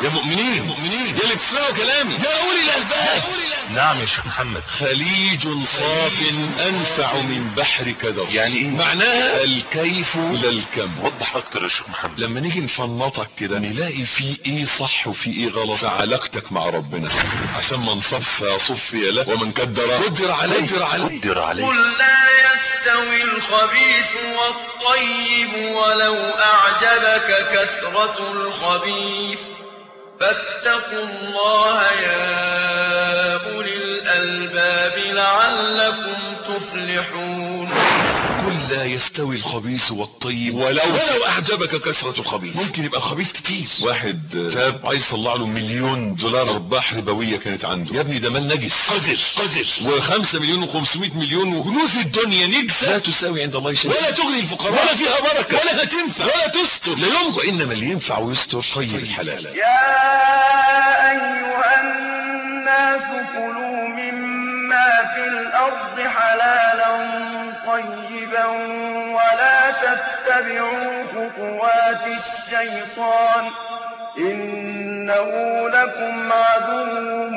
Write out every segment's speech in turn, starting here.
يا مؤمنين يا مؤمنين يا اللي بتسمعوا كلامي يا اولي الالباب نعم يا شيخ محمد خليج صاف انفع من بحر كدر يعني ايه معناها الكيف لا الكم وضح اكتر يا شيخ محمد لما نيجي نفنطك كده نلاقي في ايه صح وفي ايه غلط في علاقتك مع ربنا عشان من صفى صفي له ومن كدر قدر عليه قدر عليه قدر عليه قل لا يستوي الخبيث والطيب ولو أعجبك كثرة الخبيث فاتقوا الله يا أولي الألباب لعلكم تفلحون قل لا يستوي الخبيث والطيب ولو ولو اعجبك كثرة الخبيث ممكن يبقى الخبيث كتير واحد شاب عايز يطلع له مليون دولار ارباح ربوية كانت عنده يا ابني ده مال نجس قذر قذر وخمسة مليون وخمسمائة مليون وكنوز الدنيا نجسة لا تساوي عند الله شيء ولا تغني الفقراء ولا فيها بركة ولا هتنفع ولا تستر لا يمكن وانما اللي ينفع ويستر طيب الحلال يا أيها الناس كلوا مما في الأرض حلالا طيبا ولا تتبعوا خطوات الشيطان إنه لكم عدو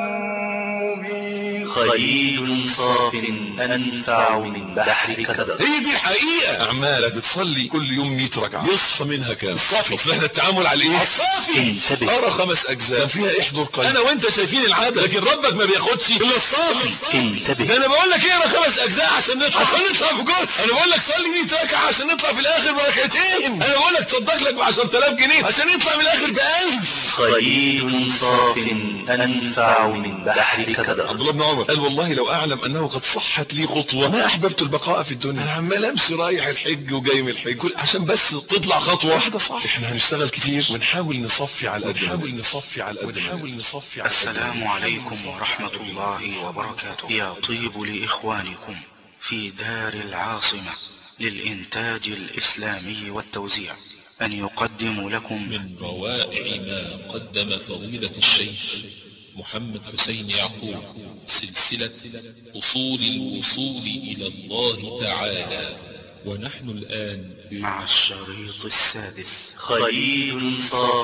مبين خليل صاف أنفع من بحر كدر هي دي الحقيقة اعمالك بتصلي كل يوم 100 ركعة يصفى منها كام الصافي اصل احنا التعامل على ايه الصافي انتبه. ارى خمس اجزاء كان فيها احضر قلب انا وانت شايفين العادة لكن ربك ما بياخدش الا الصافي ده انتبه انا بقول لك اقرا خمس اجزاء عشان نطلع عشان نطلع في جزء انا بقول لك صلي 100 ركعه عشان نطلع في الاخر بركعتين انا بقول لك تصدق لك ب 10000 جنيه عشان نطلع من الاخر ب 1000 خليل صاف أنفع من بحر كدر عبد الله بن عمر قال والله لو اعلم انه قد صحت لي خطوه ما احببت البقاء في الدنيا انا عمال امشي رايح الحج وجاي من الحج كل عشان بس تطلع خطوه واحده صح احنا هنشتغل كتير ونحاول نصفي على القد ونحاول نصفي على القد ونحاول نصفي على القد السلام عليكم ورحمة الله وبركاته يطيب لإخوانكم في دار العاصمة للإنتاج الإسلامي والتوزيع أن يقدموا لكم من روائع ما قدم فضيلة الشيخ محمد حسين يعقوب سلسلة أصول الوصول إلى الله تعالى ونحن الآن مع الشريط السادس خليل صاف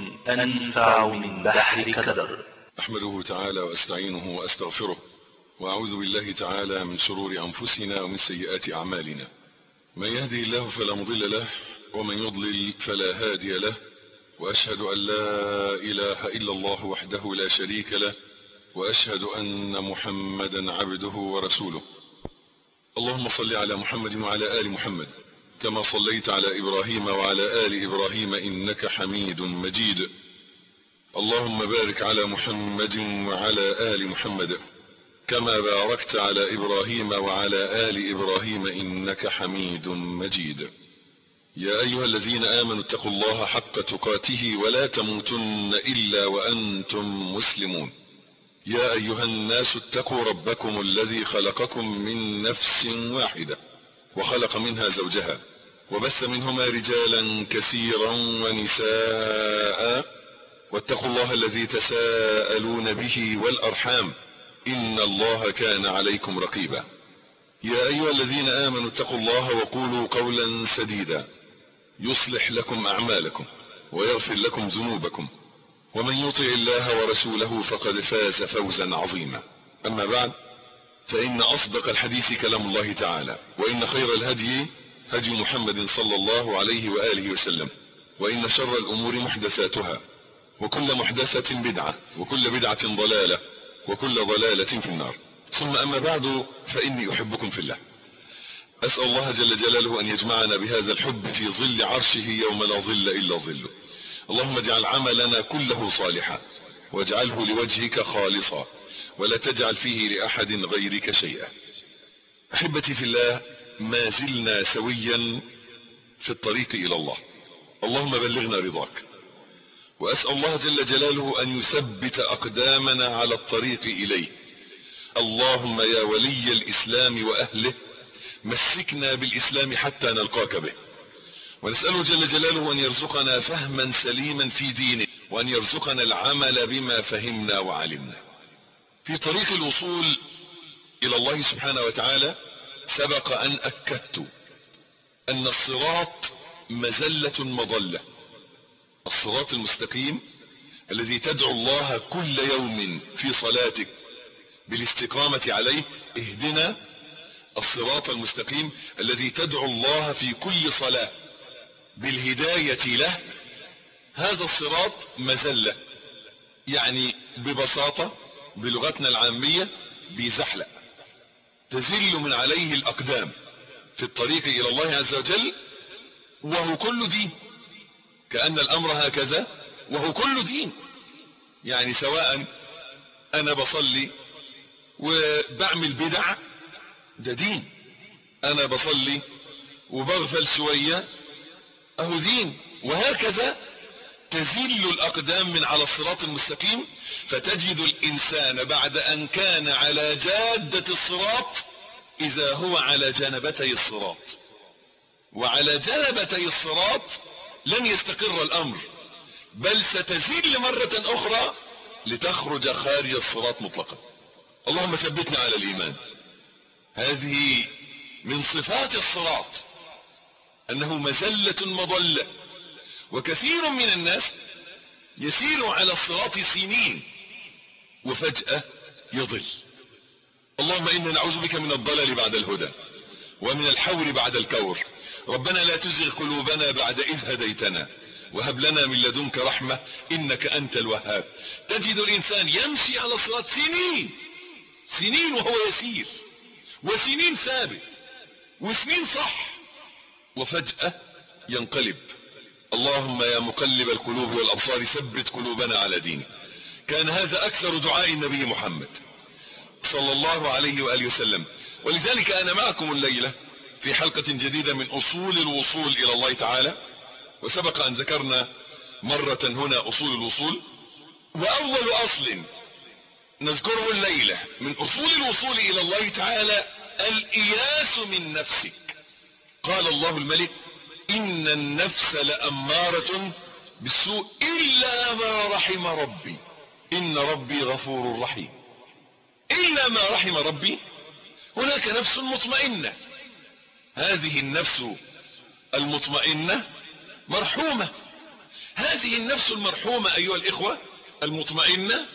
أنفع من بحر كدر احمده تعالى واستعينه واستغفره واعوذ بالله تعالى من شرور انفسنا ومن سيئات اعمالنا من يهدي الله فلا مضل له ومن يضلل فلا هادي له واشهد ان لا اله الا الله وحده لا شريك له واشهد ان محمدا عبده ورسوله اللهم صل على محمد وعلى ال محمد كما صليت على ابراهيم وعلى ال ابراهيم انك حميد مجيد اللهم بارك على محمد وعلى آل محمد كما باركت على إبراهيم وعلى آل إبراهيم إنك حميد مجيد يا أيها الذين آمنوا اتقوا الله حق تقاته ولا تموتن إلا وأنتم مسلمون يا أيها الناس اتقوا ربكم الذي خلقكم من نفس واحدة وخلق منها زوجها وبث منهما رجالا كثيرا ونساء واتقوا الله الذي تساءلون به والأرحام إن الله كان عليكم رقيبا يا أيها الذين آمنوا اتقوا الله وقولوا قولا سديدا يصلح لكم أعمالكم ويغفر لكم ذنوبكم ومن يطع الله ورسوله فقد فاز فوزا عظيما أما بعد فإن أصدق الحديث كلام الله تعالى وإن خير الهدي هدي محمد صلى الله عليه وآله وسلم وإن شر الأمور محدثاتها وكل محدثة بدعة وكل بدعة ضلالة وكل ضلالة في النار ثم أما بعد فإني أحبكم في الله أسأل الله جل جلاله أن يجمعنا بهذا الحب في ظل عرشه يوم لا ظل إلا ظله اللهم اجعل عملنا كله صالحا واجعله لوجهك خالصا ولا تجعل فيه لأحد غيرك شيئا أحبتي في الله ما زلنا سويا في الطريق إلى الله اللهم بلغنا رضاك وأسأل الله جل جلاله أن يثبت أقدامنا على الطريق إليه اللهم يا ولي الإسلام وأهله مسكنا بالإسلام حتى نلقاك به ونسأله جل جلاله أن يرزقنا فهما سليما في دينه وأن يرزقنا العمل بما فهمنا وعلمنا في طريق الوصول إلى الله سبحانه وتعالى سبق أن أكدت أن الصراط مزلة مضلة الصراط المستقيم الذي تدعو الله كل يوم في صلاتك بالاستقامة عليه اهدنا الصراط المستقيم الذي تدعو الله في كل صلاة بالهداية له هذا الصراط مزلة يعني ببساطة بلغتنا العامية بيزحلق تزل من عليه الأقدام في الطريق إلى الله عز وجل وهو كل دين كأن الأمر هكذا وهو كل دين يعني سواء أنا بصلي وبعمل بدع ده دين أنا بصلي وبغفل شوية أهو دين وهكذا تزل الأقدام من على الصراط المستقيم فتجد الإنسان بعد أن كان على جادة الصراط إذا هو على جانبتي الصراط وعلى جانبتي الصراط لن يستقر الأمر بل ستزل مرة أخرى لتخرج خارج الصراط مطلقا اللهم ثبتنا على الإيمان هذه من صفات الصراط أنه مزلة مضلة وكثير من الناس يسير على الصراط سنين وفجأة يضل اللهم إنا نعوذ بك من الضلال بعد الهدى ومن الحور بعد الكور ربنا لا تزغ قلوبنا بعد إذ هديتنا وهب لنا من لدنك رحمة إنك أنت الوهاب تجد الإنسان يمشي على الصراط سنين سنين وهو يسير وسنين ثابت وسنين صح وفجأة ينقلب اللهم يا مقلب القلوب والأبصار ثبت قلوبنا على دينك كان هذا أكثر دعاء النبي محمد صلى الله عليه وآله وسلم ولذلك أنا معكم الليلة في حلقة جديدة من أصول الوصول إلى الله تعالى وسبق أن ذكرنا مرة هنا أصول الوصول وأول أصل نذكره الليلة من أصول الوصول إلى الله تعالى الإياس من نفسك قال الله الملك إن النفس لأمارة بالسوء إلا ما رحم ربي إن ربي غفور رحيم إلا ما رحم ربي هناك نفس مطمئنة هذه النفس المطمئنة مرحومة هذه النفس المرحومة أيها الإخوة المطمئنة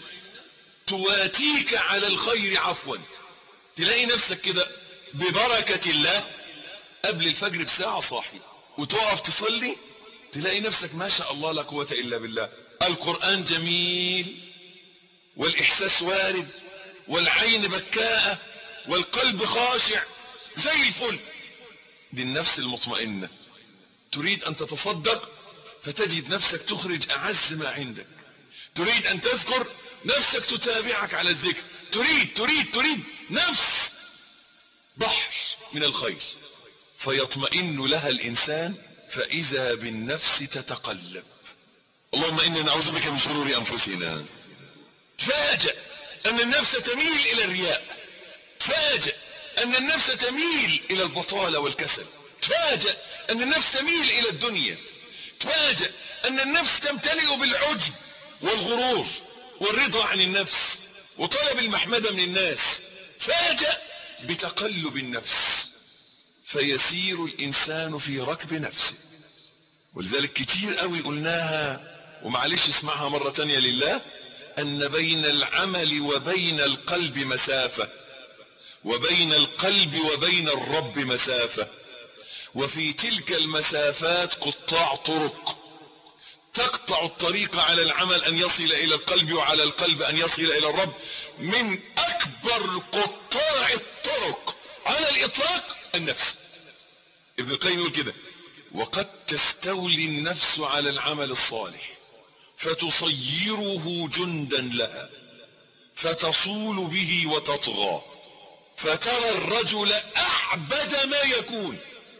تواتيك على الخير عفوا تلاقي نفسك كده ببركة الله قبل الفجر بساعة صاحي وتقف تصلي تلاقي نفسك ما شاء الله لا قوة إلا بالله القرآن جميل والإحساس وارد والعين بكاءة والقلب خاشع زي الفل دي النفس المطمئنة تريد أن تتصدق فتجد نفسك تخرج أعز ما عندك تريد أن تذكر نفسك تتابعك على الذكر تريد تريد تريد نفس بحر من الخير فيطمئن لها الإنسان فإذا بالنفس تتقلب اللهم إنا نعوذ بك من شرور أنفسنا تفاجأ أن النفس تميل إلى الرياء تفاجأ أن النفس تميل إلى البطالة والكسل تفاجأ أن النفس تميل إلى الدنيا تفاجأ أن النفس تمتلئ بالعجب والغرور والرضا عن النفس وطلب المحمدة من الناس فاجأ بتقلب النفس فيسير الإنسان في ركب نفسه ولذلك كتير قوي قلناها ومعلش اسمعها مرة تانية لله أن بين العمل وبين القلب مسافة وبين القلب وبين الرب مسافة وفي تلك المسافات قطاع طرق تقطع الطريق على العمل أن يصل إلى القلب وعلى القلب أن يصل إلى الرب من أكبر قطاع الطرق على الإطلاق النفس ابن القيم يقول كده وقد تستولي النفس على العمل الصالح فتصيره جندا لها فتصول به وتطغى فترى الرجل أعبد ما يكون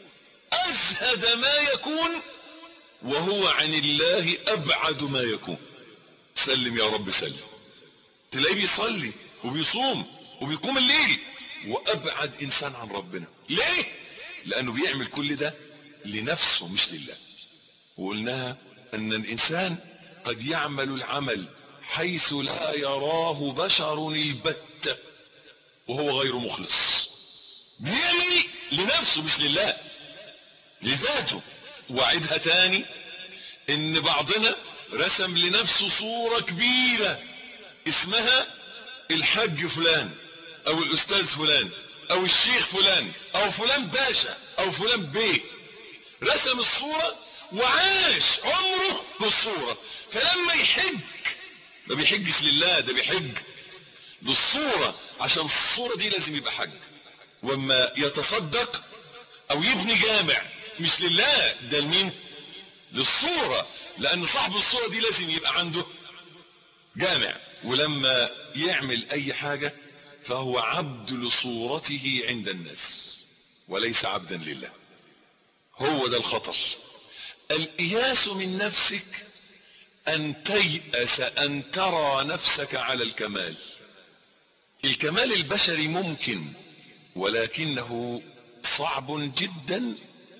أزهد ما يكون وهو عن الله أبعد ما يكون سلم يا رب سلم تلاقيه بيصلي وبيصوم وبيقوم الليل وأبعد إنسان عن ربنا ليه؟ لأنه بيعمل كل ده لنفسه مش لله وقلناها أن الإنسان قد يعمل العمل حيث لا يراه بشر البتة وهو غير مخلص بيعمل لنفسه مش لله لذاته وعدها تاني ان بعضنا رسم لنفسه صورة كبيرة اسمها الحج فلان او الاستاذ فلان او الشيخ فلان او فلان باشا او فلان بيه رسم الصورة وعاش عمره بالصورة فلما يحج ما بيحجش لله ده بيحج بالصورة عشان الصورة دي لازم يبقى حج واما يتصدق او يبني جامع مش لله ده لمين للصورة لان صاحب الصورة دي لازم يبقى عنده جامع ولما يعمل اي حاجة فهو عبد لصورته عند الناس وليس عبدا لله هو ده الخطر الإياس من نفسك أن تيأس أن ترى نفسك على الكمال الكمال البشري ممكن ولكنه صعب جدا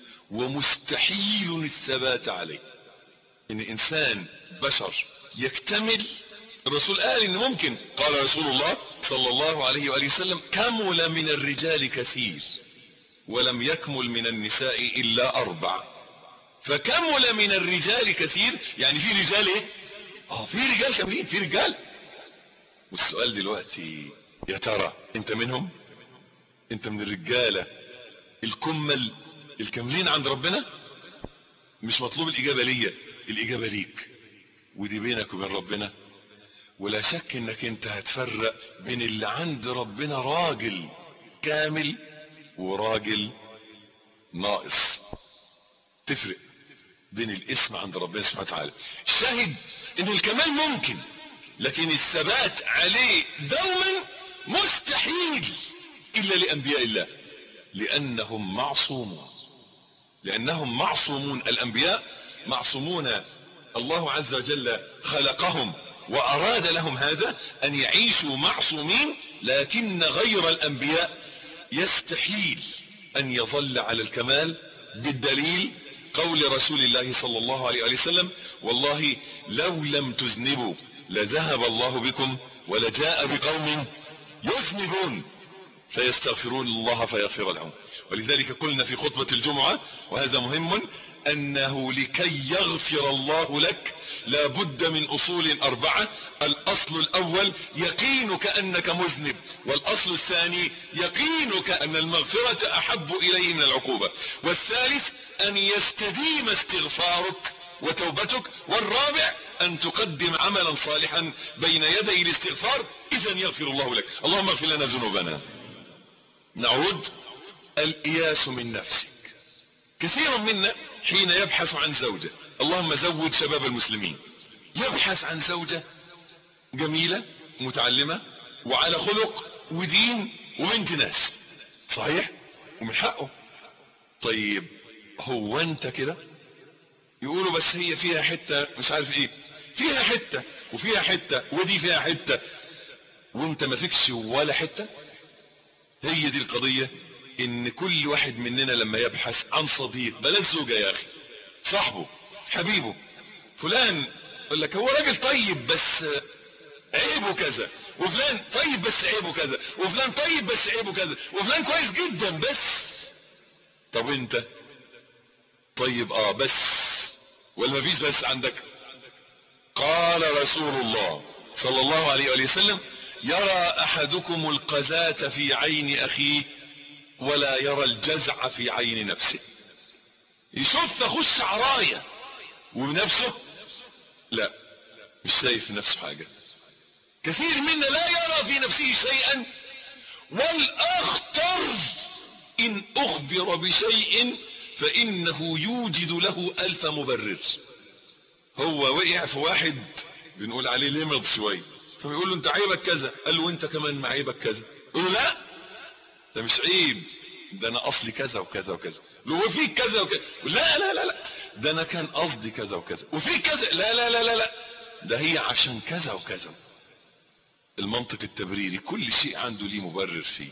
ومستحيل الثبات عليه ان انسان بشر يكتمل الرسول قال ان ممكن قال رسول الله صلى الله عليه وآله وسلم كمل من الرجال كثير ولم يكمل من النساء الا اربع فكمل من الرجال كثير يعني في رجال ايه اه في رجال كاملين في رجال والسؤال دلوقتي يا ترى انت منهم انت من الرجالة الكمل الكاملين عند ربنا مش مطلوب الاجابة ليا الاجابة ليك ودي بينك وبين ربنا ولا شك انك انت هتفرق بين اللي عند ربنا راجل كامل وراجل ناقص تفرق بين الاسم عند ربنا سبحانه وتعالى الشاهد ان الكمال ممكن لكن الثبات عليه دوما مستحيل الا لانبياء الله لانهم معصومون لانهم معصومون الانبياء معصومون الله عز وجل خلقهم واراد لهم هذا ان يعيشوا معصومين لكن غير الانبياء يستحيل ان يظل على الكمال بالدليل قول رسول الله صلى الله عليه وسلم والله لو لم تذنبوا لذهب الله بكم ولجاء بقوم يذنبون فيستغفرون الله فيغفر لهم ولذلك قلنا في خطبة الجمعة وهذا مهم انه لكي يغفر الله لك لا بد من اصول اربعة الاصل الاول يقينك انك مذنب والاصل الثاني يقينك ان المغفرة احب اليه من العقوبة والثالث ان يستديم استغفارك وتوبتك والرابع ان تقدم عملا صالحا بين يدي الاستغفار اذا يغفر الله لك اللهم اغفر لنا ذنوبنا نعود الاياس من نفسك كثير منا حين يبحث عن زوجة اللهم زوج شباب المسلمين يبحث عن زوجة جميلة متعلمة وعلى خلق ودين وبنت ناس صحيح ومن حقه طيب هو انت كده يقولوا بس هي فيها حتة مش عارف ايه فيها حتة وفيها حتة ودي فيها حتة وانت ما فيكش ولا حتة هي دي القضية ان كل واحد مننا لما يبحث عن صديق بلاش زوجة يا اخي صاحبه حبيبه فلان يقول لك هو راجل طيب بس عيبه كذا وفلان طيب بس عيبه كذا وفلان طيب بس عيبه كذا وفلان كويس جدا بس طب انت طيب اه بس ولا مفيش بس عندك قال رسول الله صلى الله عليه وآله وسلم يرى احدكم القذاة في عين اخيه ولا يرى الجزع في عين نفسه يشوف اخش عراية وبنفسه لا مش شايف في نفسه حاجة كثير منا لا يرى في نفسه شيئا والاخطر ان اخبر بشيء فانه يوجد له الف مبرر هو وقع في واحد بنقول عليه لمض شوية فبيقول له انت عيبك كذا قال له انت كمان ما عيبك كذا يقول له لا ده مش عيب ده انا اصلي كذا وكذا وكذا لو فيك كذا وكذا لا لا لا لا ده انا كان قصدي كذا وكذا وفيك كذا لا لا لا لا لا ده هي عشان كذا وكذا المنطق التبريري كل شيء عنده ليه مبرر فيه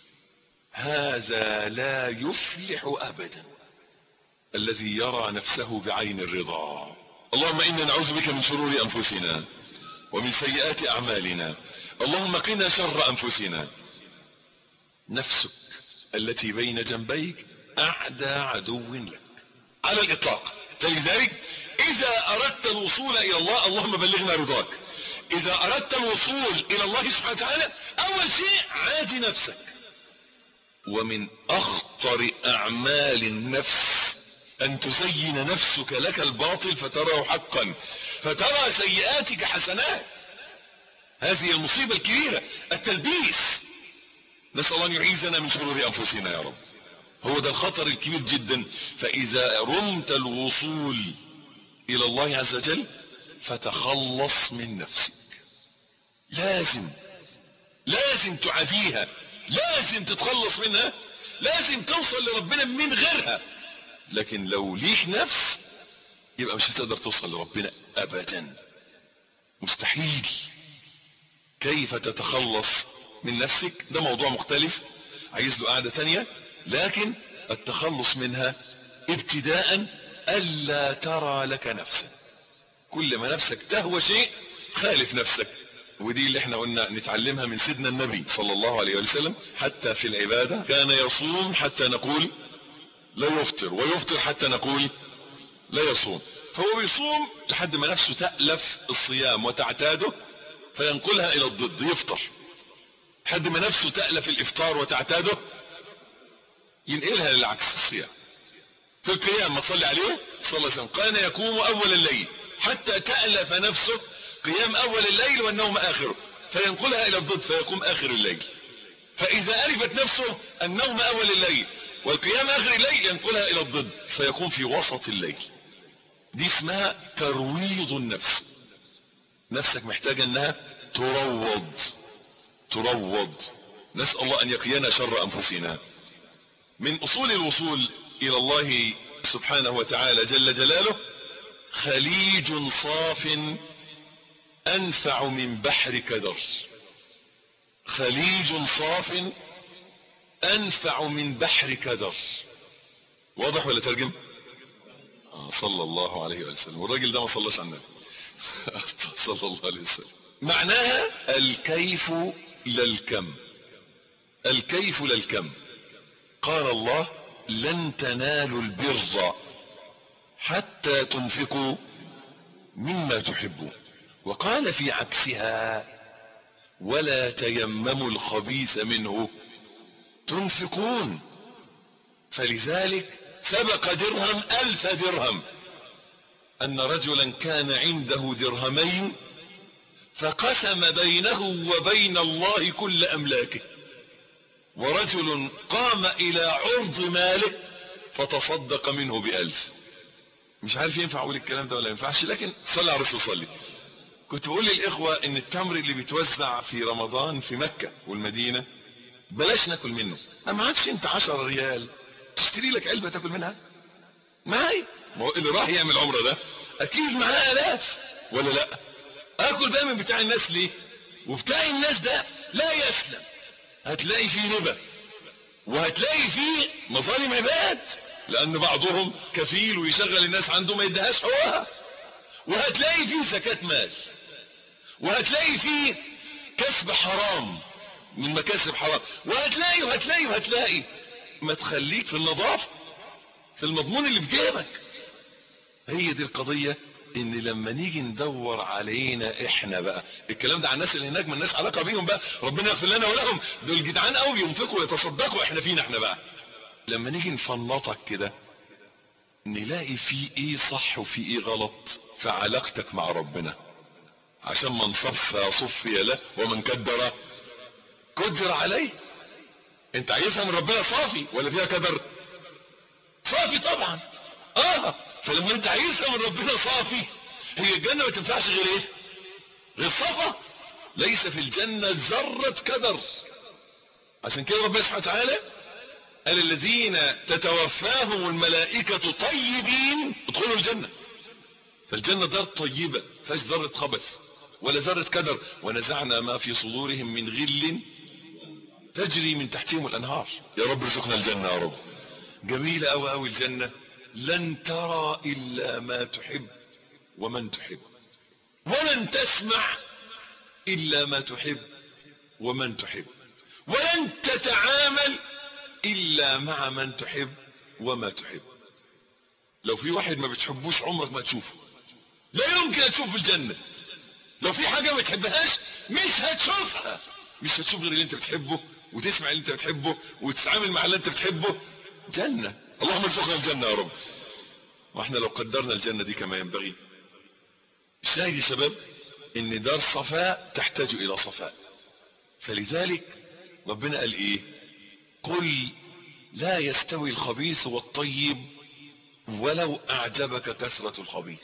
هذا لا يفلح ابدا الذي يرى نفسه بعين الرضا اللهم انا نعوذ بك من شرور انفسنا ومن سيئات اعمالنا اللهم قنا شر انفسنا نفسك التي بين جنبيك اعدى عدو لك على الاطلاق فلذلك اذا اردت الوصول الى الله اللهم بلغنا رضاك اذا اردت الوصول الى الله سبحانه وتعالى اول شيء عادي نفسك ومن اخطر اعمال النفس ان تزين نفسك لك الباطل فتراه حقا فترى سيئاتك حسنات هذه المصيبة الكبيرة التلبيس نسأل الله ان يعيذنا من شرور انفسنا يا رب هو ده الخطر الكبير جدا فاذا رمت الوصول الى الله عز وجل فتخلص من نفسك لازم لازم تعاديها لازم تتخلص منها لازم توصل لربنا من غيرها لكن لو ليك نفس يبقى مش هتقدر توصل لربنا ابدا مستحيل كيف تتخلص من نفسك ده موضوع مختلف عايز له قعدة تانية لكن التخلص منها ابتداء الا ترى لك نفسا كل ما نفسك تهوى شيء خالف نفسك ودي اللي احنا قلنا نتعلمها من سيدنا النبي صلى الله عليه وسلم حتى في العبادة كان يصوم حتى نقول لا يفطر ويفطر حتى نقول لا يصوم فهو بيصوم لحد ما نفسه تألف الصيام وتعتاده فينقلها الى الضد يفطر لحد ما نفسه تألف الافطار وتعتاده ينقلها للعكس الصيام في القيام ما تصلي عليه صلى الله عليه وسلم كان يقوم اول الليل حتى تألف نفسه قيام اول الليل والنوم اخره فينقلها الى الضد فيقوم اخر الليل فاذا عرفت نفسه النوم اول الليل والقيام اخر الليل ينقلها الى الضد فيقوم في وسط الليل دي اسمها ترويض النفس نفسك محتاجة انها تروض تروض نسأل الله ان يقينا شر انفسنا من اصول الوصول الى الله سبحانه وتعالى جل جلاله خليج صاف انفع من بحر كدر خليج صاف انفع من بحر كدر واضح ولا ترجم آه صلى الله عليه وسلم والراجل ده ما صلاش على النبي صلى الله عليه وسلم معناها الكيف للكم الكيف للكم قال الله لن تنالوا البر حتى تنفقوا مما تحبون وقال في عكسها ولا تيمموا الخبيث منه تنفقون فلذلك سبق درهم الف درهم ان رجلا كان عنده درهمين فقسم بينه وبين الله كل املاكه ورجل قام الى عرض ماله فتصدق منه بألف مش عارف ينفع اقول الكلام ده ولا ينفعش لكن صلى على الرسول صلي كنت بقول للاخوة ان التمر اللي بيتوزع في رمضان في مكة والمدينة بلاش ناكل منه ما معكش انت عشر ريال تشتري لك علبة تاكل منها معي ما هو اللي راح يعمل عمره ده اكيد معاه الاف ولا لا اكل بقى من بتاع الناس ليه وبتاع الناس ده لا يسلم هتلاقي فيه ربا وهتلاقي فيه مظالم عباد لان بعضهم كفيل ويشغل الناس عنده ما يدهاش حقوقها وهتلاقي فيه زكاة مال وهتلاقي فيه كسب حرام من مكاسب حرام وهتلاقي وهتلاقي وهتلاقي ما تخليك في النظافة في المضمون اللي في جيبك هي دي القضية ان لما نيجي ندور علينا احنا بقى الكلام ده على الناس اللي هناك مالناش علاقة بيهم بقى ربنا يغفر لنا ولهم دول جدعان قوي ينفقوا ويتصدقوا احنا فينا احنا بقى لما نيجي نفنطك كده نلاقي في ايه صح وفي ايه غلط في علاقتك مع ربنا عشان من صفى صفي له ومن كدر قدر عليه انت عايزها من ربنا صافي ولا فيها كدر صافي طبعا اه فلما انت عايزها من ربنا صافي هي الجنة ما تنفعش غير ايه غير صفا ليس في الجنة ذرة كدر عشان كده ربنا سبحانه وتعالى قال الذين تتوفاهم الملائكة طيبين ادخلوا الجنة فالجنة دار طيبة فاش ذرة خبث ولا ذرة كدر ونزعنا ما في صدورهم من غل تجري من تحتهم الانهار يا رب ارزقنا الجنة يا رب جميلة اوي اوي الجنة لن ترى الا ما تحب ومن تحب ولن تسمع الا ما تحب ومن تحب ولن تتعامل الا مع من تحب وما تحب لو في واحد ما بتحبوش عمرك ما تشوفه لا يمكن تشوف الجنة لو في حاجة ما تحبهاش مش هتشوفها مش هتشوف غير اللي انت بتحبه وتسمع اللي انت بتحبه وتتعامل مع اللي انت بتحبه جنة اللهم ارزقنا الجنة يا رب واحنا لو قدرنا الجنة دي كما ينبغي الشاهد يا شباب ان دار صفاء تحتاج الى صفاء فلذلك ربنا قال ايه قل لا يستوي الخبيث والطيب ولو اعجبك كثرة الخبيث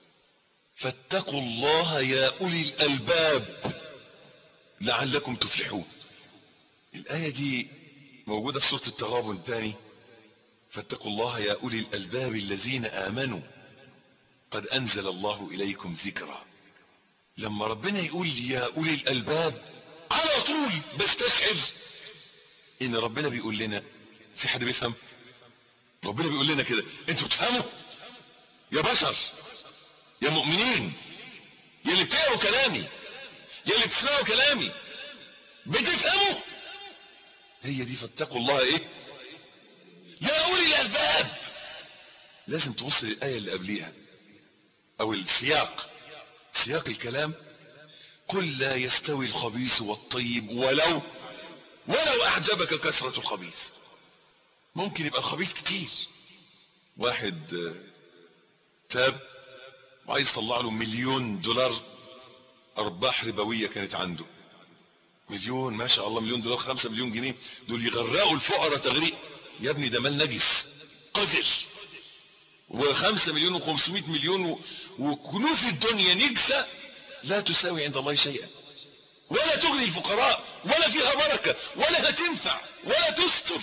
فاتقوا الله يا اولي الالباب لعلكم تفلحون الايه دي موجوده في سوره التغابن تاني فاتقوا الله يا اولي الالباب الذين امنوا قد انزل الله اليكم ذكرا لما ربنا يقول يا اولي الالباب على طول بستشعر ان ربنا بيقول لنا في حد بيفهم ربنا بيقول لنا كده انتوا بتفهموا يا بشر يا مؤمنين يا اللي بتقروا كلامي يا اللي بتسمعوا كلامي بتفهموا هي دي فاتقوا الله ايه يا اولي الالباب لازم تبص للايه اللي قبليها او السياق سياق الكلام قل لا يستوي الخبيث والطيب ولو ولو اعجبك كثرة الخبيث ممكن يبقى الخبيث كتير واحد آه، تاب وعايز يطلع له مليون دولار ارباح ربويه كانت عنده مليون ما شاء الله مليون دولار خمسة مليون جنيه دول يغرقوا الفقراء تغريق يا ابني ده مال نجس قذر وخمسة مليون وخمسمائة مليون و- وكنوز الدنيا نجسة لا تساوي عند الله شيئا ولا تغني الفقراء ولا فيها بركة ولا هتنفع ولا تستر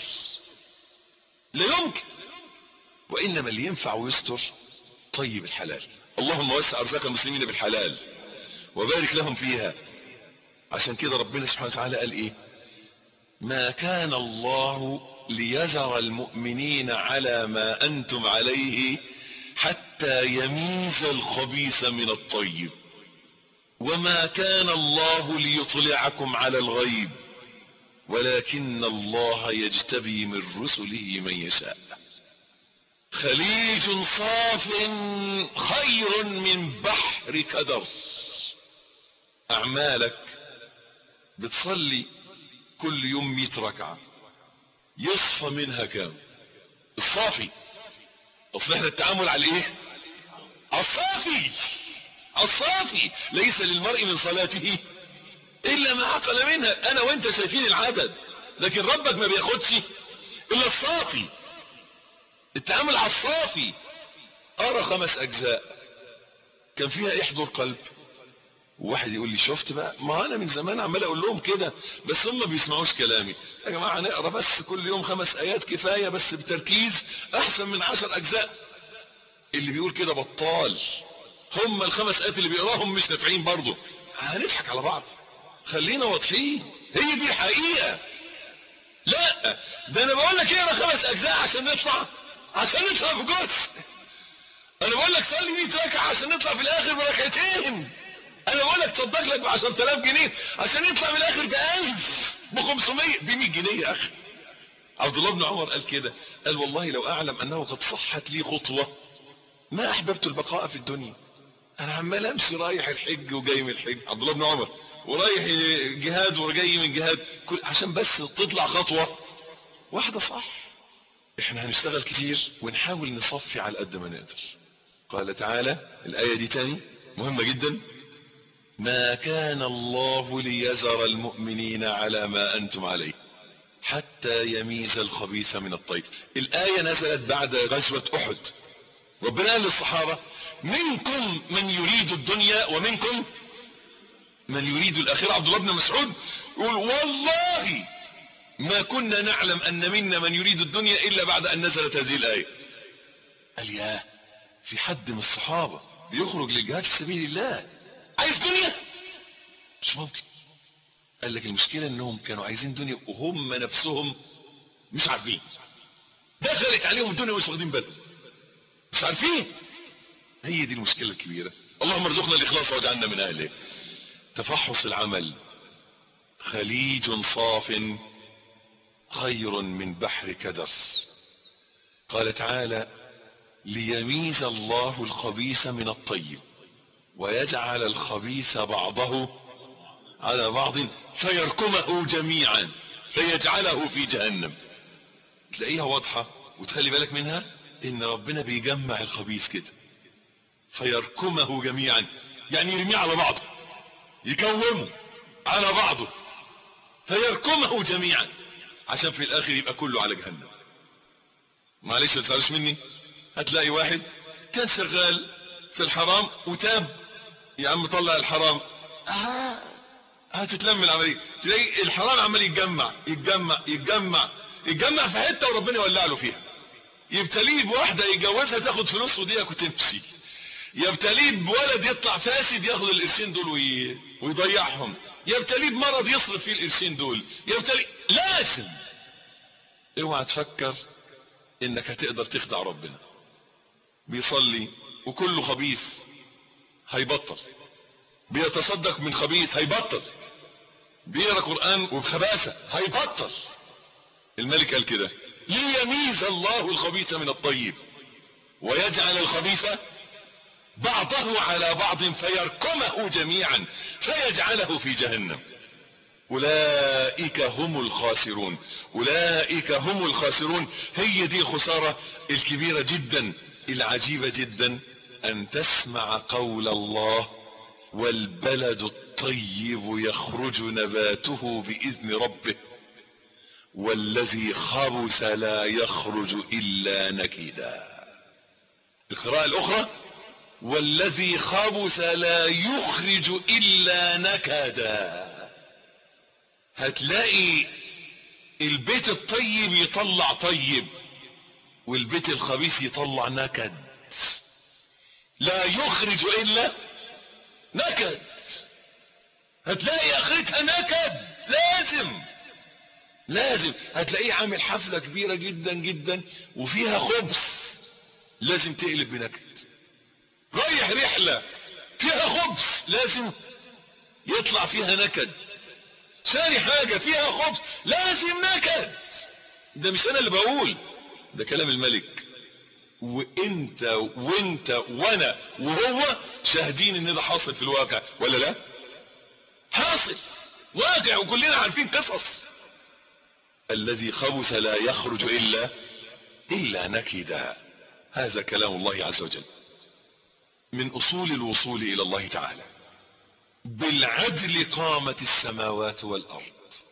لا يمكن وإنما اللي ينفع ويستر طيب الحلال اللهم وسع أرزاق المسلمين بالحلال وبارك لهم فيها عشان كده ربنا سبحانه وتعالى قال ايه ما كان الله ليذر المؤمنين على ما انتم عليه حتى يميز الخبيث من الطيب وما كان الله ليطلعكم على الغيب ولكن الله يجتبي من رسله من يشاء خليج صاف خير من بحر كدر اعمالك بتصلي كل يوم 100 ركعة يصفى منها كام الصافي اصل احنا التعامل على ايه الصافي الصافي ليس للمرء من صلاته الا ما عقل منها انا وانت شايفين العدد لكن ربك ما بياخدش الا الصافي التعامل على الصافي ارى خمس اجزاء كان فيها احضر قلب وواحد يقول لي شفت بقى ما انا من زمان عمال اقول لهم كده بس هم ما بيسمعوش كلامي يا جماعه نقرا بس كل يوم خمس ايات كفايه بس بتركيز احسن من عشر اجزاء اللي بيقول كده بطال هم الخمس ايات اللي بيقراهم مش نافعين برضه هنضحك على بعض خلينا واضحين هي دي الحقيقه لا ده انا بقول لك اقرا خمس اجزاء عشان نطلع عشان نطلع بجزء انا بقول لك صلي 100 ركعه عشان نطلع في الاخر بركعتين انا بقول لك تصدق لك ب 10000 جنيه عشان يطلع في الاخر ب 1000 ب 500 ب 100 جنيه يا اخي عبد الله بن عمر قال كده قال والله لو اعلم انه قد صحت لي خطوه ما احببت البقاء في الدنيا انا عمال امشي رايح الحج وجاي من الحج عبد الله بن عمر ورايح جهاد وجاي من جهاد كل عشان بس تطلع خطوه واحده صح احنا هنشتغل كتير ونحاول نصفي على قد ما نقدر قال تعالى الايه دي تاني مهمه جدا ما كان الله ليذر المؤمنين على ما انتم عليه حتى يميز الخبيث من الطيب الايه نزلت بعد غزوه احد ربنا قال للصحابه منكم من يريد الدنيا ومنكم من يريد الاخره عبد الله بن مسعود يقول والله ما كنا نعلم ان منا من يريد الدنيا الا بعد ان نزلت هذه الايه قال يا في حد من الصحابه بيخرج للجهاد في سبيل الله عايز دنيا مش ممكن قال لك المشكلة انهم كانوا عايزين دنيا وهم نفسهم مش عارفين دخلت عليهم الدنيا ومش واخدين بالهم مش عارفين هي دي المشكلة الكبيرة اللهم ارزقنا الاخلاص واجعلنا من اهله تفحص العمل خليج صاف خير من بحر كدر قال تعالى ليميز الله الخبيث من الطيب ويجعل الخبيث بعضه على بعض فيركمه جميعا فيجعله في جهنم تلاقيها واضحة وتخلي بالك منها ان ربنا بيجمع الخبيث كده فيركمه جميعا يعني يرميه على بعضه يكومه على بعضه فيركمه جميعا عشان في الاخر يبقى كله على جهنم معلش ما تزعلوش مني هتلاقي واحد كان شغال في الحرام وتاب يا عم طلع الحرام آه هتتلم العمليه تلاقي الحرام عمال يتجمع يتجمع يتجمع يتجمع في حته وربنا يولع له فيها يبتليه بواحده يتجوزها تاخد فلوس وديك وتمشي يبتليه بولد يطلع فاسد ياخد القرشين دول وي... ويضيعهم يبتليه بمرض يصرف فيه القرشين دول يبتليه لازم اوعى تفكر انك هتقدر تخدع ربنا بيصلي وكله خبيث هيبطل بيتصدق من خبيث هيبطل بيقرا قران وبخباثه هيبطل الملك قال كده ليميز الله الخبيث من الطيب ويجعل الخبيث بعضه على بعض فيركمه جميعا فيجعله في جهنم اولئك هم الخاسرون اولئك هم الخاسرون هي دي الخسارة الكبيرة جدا العجيبة جدا ان تسمع قول الله والبلد الطيب يخرج نباته باذن ربه والذي خبث لا يخرج الا نكدا القراءة الاخرى والذي خبث لا يخرج الا نكدا هتلاقي البيت الطيب يطلع طيب والبيت الخبيث يطلع نكد لا يخرج الا نكد هتلاقي اخرتها نكد لازم لازم هتلاقيه عامل حفلة كبيرة جدا جدا وفيها خبز لازم تقلب بنكد رايح رحلة فيها خبز لازم يطلع فيها نكد شاري حاجة فيها خبز لازم نكد ده مش انا اللي بقول ده كلام الملك وانت وانت وانا وهو شاهدين ان ده حاصل في الواقع ولا لا حاصل واقع وكلنا عارفين قصص الذي خبث لا يخرج الا الا نكدا هذا كلام الله عز وجل من اصول الوصول الى الله تعالى بالعدل قامت السماوات والارض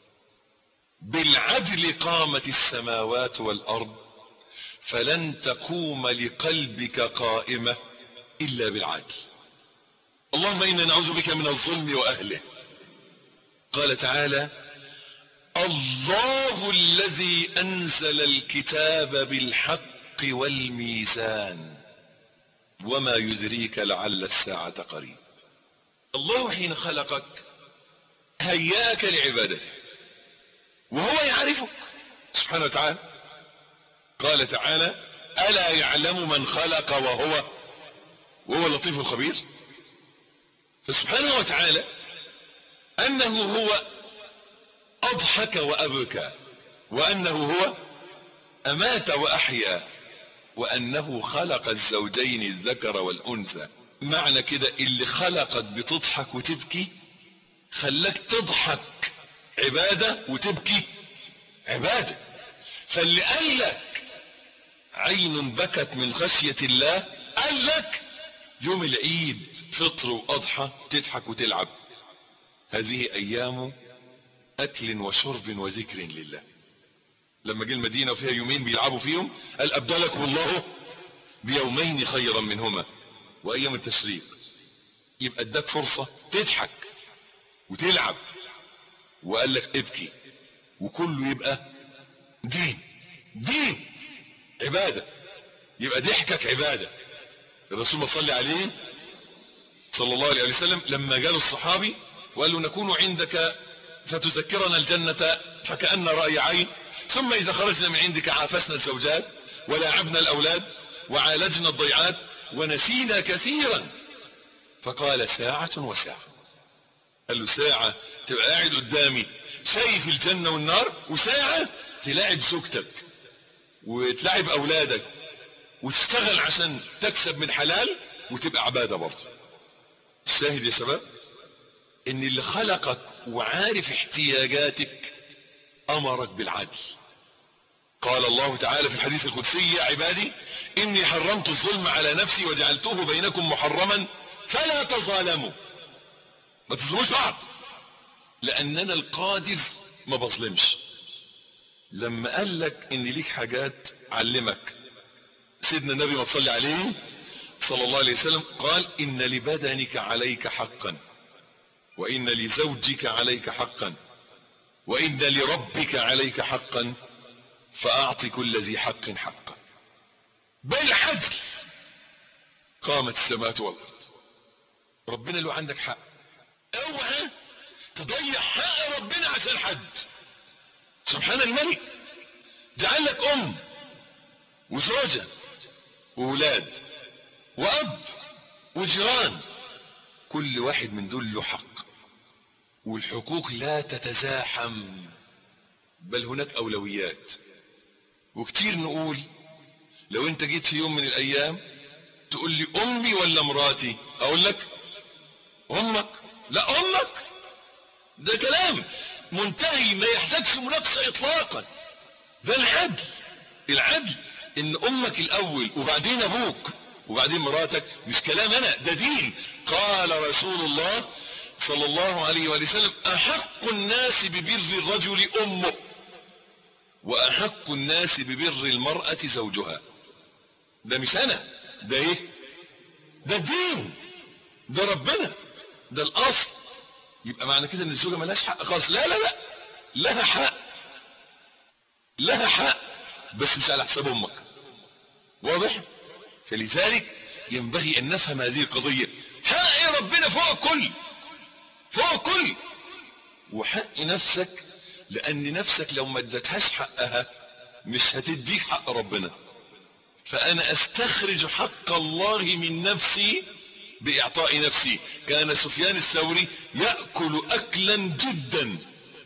بالعدل قامت السماوات والارض فلن تقوم لقلبك قائمة الا بالعدل اللهم انا نعوذ بك من الظلم واهله قال تعالى الله الذي انزل الكتاب بالحق والميزان وما يدريك لعل الساعة قريب الله حين خلقك هياك لعبادته وهو يعرفك سبحانه وتعالى قال تعالى ألا يعلم من خلق وهو وهو اللطيف الخبير فسبحانه وتعالى أنه هو أضحك وأبكى وأنه هو أمات وأحيا وأنه خلق الزوجين الذكر والأنثى معنى كده اللي خلقك بتضحك وتبكي خلاك تضحك عبادة وتبكي عبادة فاللي قال لك عين بكت من خشية الله قال لك يوم العيد فطر وأضحى تضحك وتلعب هذه أيام أكل وشرب وذكر لله لما جه المدينة وفيها يومين بيلعبوا فيهم قال أبدلكم الله بيومين خيرا منهما وأيام التشريق يبقى اداك فرصة تضحك وتلعب وقال لك ابكي وكله يبقى دين دين عبادة يبقى ضحكك عبادة الرسول صلى عليه صلى الله عليه وسلم لما جاله الصحابي وقال له نكون عندك فتذكرنا الجنة فكأن رأي عين ثم إذا خرجنا من عندك عافسنا الزوجات ولاعبنا الأولاد وعالجنا الضيعات ونسينا كثيرا فقال ساعة وساعة قال له ساعة تبقى قاعد قدامي شايف الجنة والنار وساعة تلاعب زوجتك وتلاعب أولادك وتشتغل عشان تكسب من حلال وتبقى عبادة برضه الشاهد يا شباب ان اللي خلقك وعارف احتياجاتك امرك بالعدل قال الله تعالى في الحديث القدسي يا عبادي اني حرمت الظلم على نفسي وجعلته بينكم محرما فلا تظالموا ما تظلموش بعض لان انا القادر ما بظلمش لما قال لك ان ليك حاجات علمك سيدنا النبي ما تصلي عليه صلى الله عليه وسلم قال ان لبدنك عليك حقا وان لزوجك عليك حقا وان لربك عليك حقا فاعط كل ذي حق حقا بالعدل قامت السماوات والارض ربنا له عندك حق اوعى تضيع حق ربنا عشان حد سبحان الملك جعل لك ام وزوجة وولاد واب وجيران كل واحد من دول له حق والحقوق لا تتزاحم بل هناك اولويات وكتير نقول لو انت جيت في يوم من الايام تقول لي امي ولا مراتي اقول لك امك لا امك ده كلام منتهي ما يحتاجش مناقشه اطلاقا ده العدل العدل ان امك الاول وبعدين ابوك وبعدين مراتك مش كلام انا ده دين قال رسول الله صلى الله عليه وآله وسلم احق الناس ببر الرجل امه واحق الناس ببر المرأة زوجها ده مش انا ده ايه ده الدين ده ربنا ده الاصل يبقى معنى كده ان الزوجة ملهاش حق خالص لا لا لا لها حق لها حق بس مش على حساب امك واضح فلذلك ينبغي ان نفهم هذه القضية حق ربنا فوق الكل فوق الكل وحق نفسك لان نفسك لو ما ادتهاش حقها مش هتديك حق ربنا فانا استخرج حق الله من نفسي باعطاء نفسي كان سفيان الثوري يأكل اكلا جدا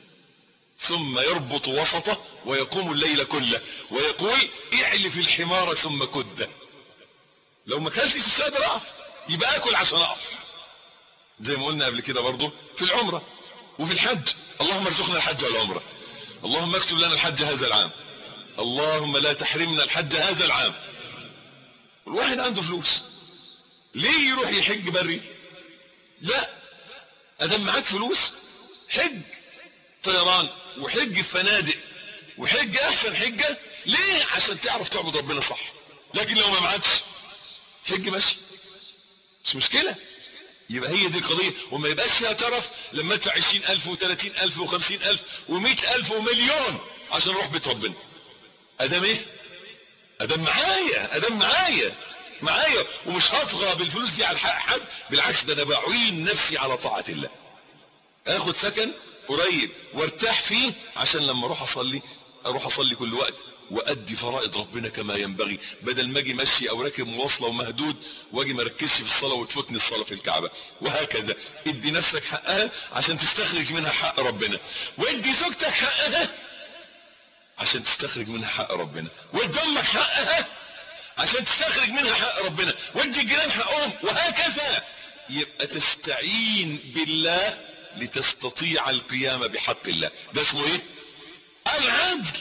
ثم يربط وسطه ويقوم الليل كله ويقول اعلف الحمار ثم كده لو ما كانش مش قادر اقف يبقى اكل عشان اقف زي ما قلنا قبل كده برضه في العمرة وفي الحج اللهم ارزقنا الحج والعمرة اللهم اكتب لنا الحج هذا العام اللهم لا تحرمنا الحج هذا العام الواحد عنده فلوس ليه يروح يحج بري لا ادم معاك فلوس حج طيران وحج فنادق وحج احسن حجة ليه عشان تعرف تعبد ربنا صح لكن لو ما معكش حج ماشي مش مشكلة يبقى هي دي القضية وما يبقاش فيها ترف لما ادفع عشرين الف وثلاثين الف وخمسين الف ومئة الف ومليون عشان اروح بيت ربنا ادم ايه ادم معايا ادم معايا معايا ومش هطغى بالفلوس دي على حق حد بالعكس ده انا بعين نفسي على طاعة الله اخد سكن قريب وارتاح فيه عشان لما اروح اصلي اروح اصلي كل وقت وادي فرائض ربنا كما ينبغي بدل ما اجي ماشي او راكب مواصله ومهدود واجي ما اركزش في الصلاه وتفوتني الصلاه في الكعبه وهكذا ادي نفسك حقها عشان تستخرج منها حق ربنا وادي زوجتك حقها عشان تستخرج منها حق ربنا وادي امك حقها عشان تستخرج منها حق ربنا وادي الجيران حقهم وهكذا يبقى تستعين بالله لتستطيع القيام بحق الله ده اسمه ايه العدل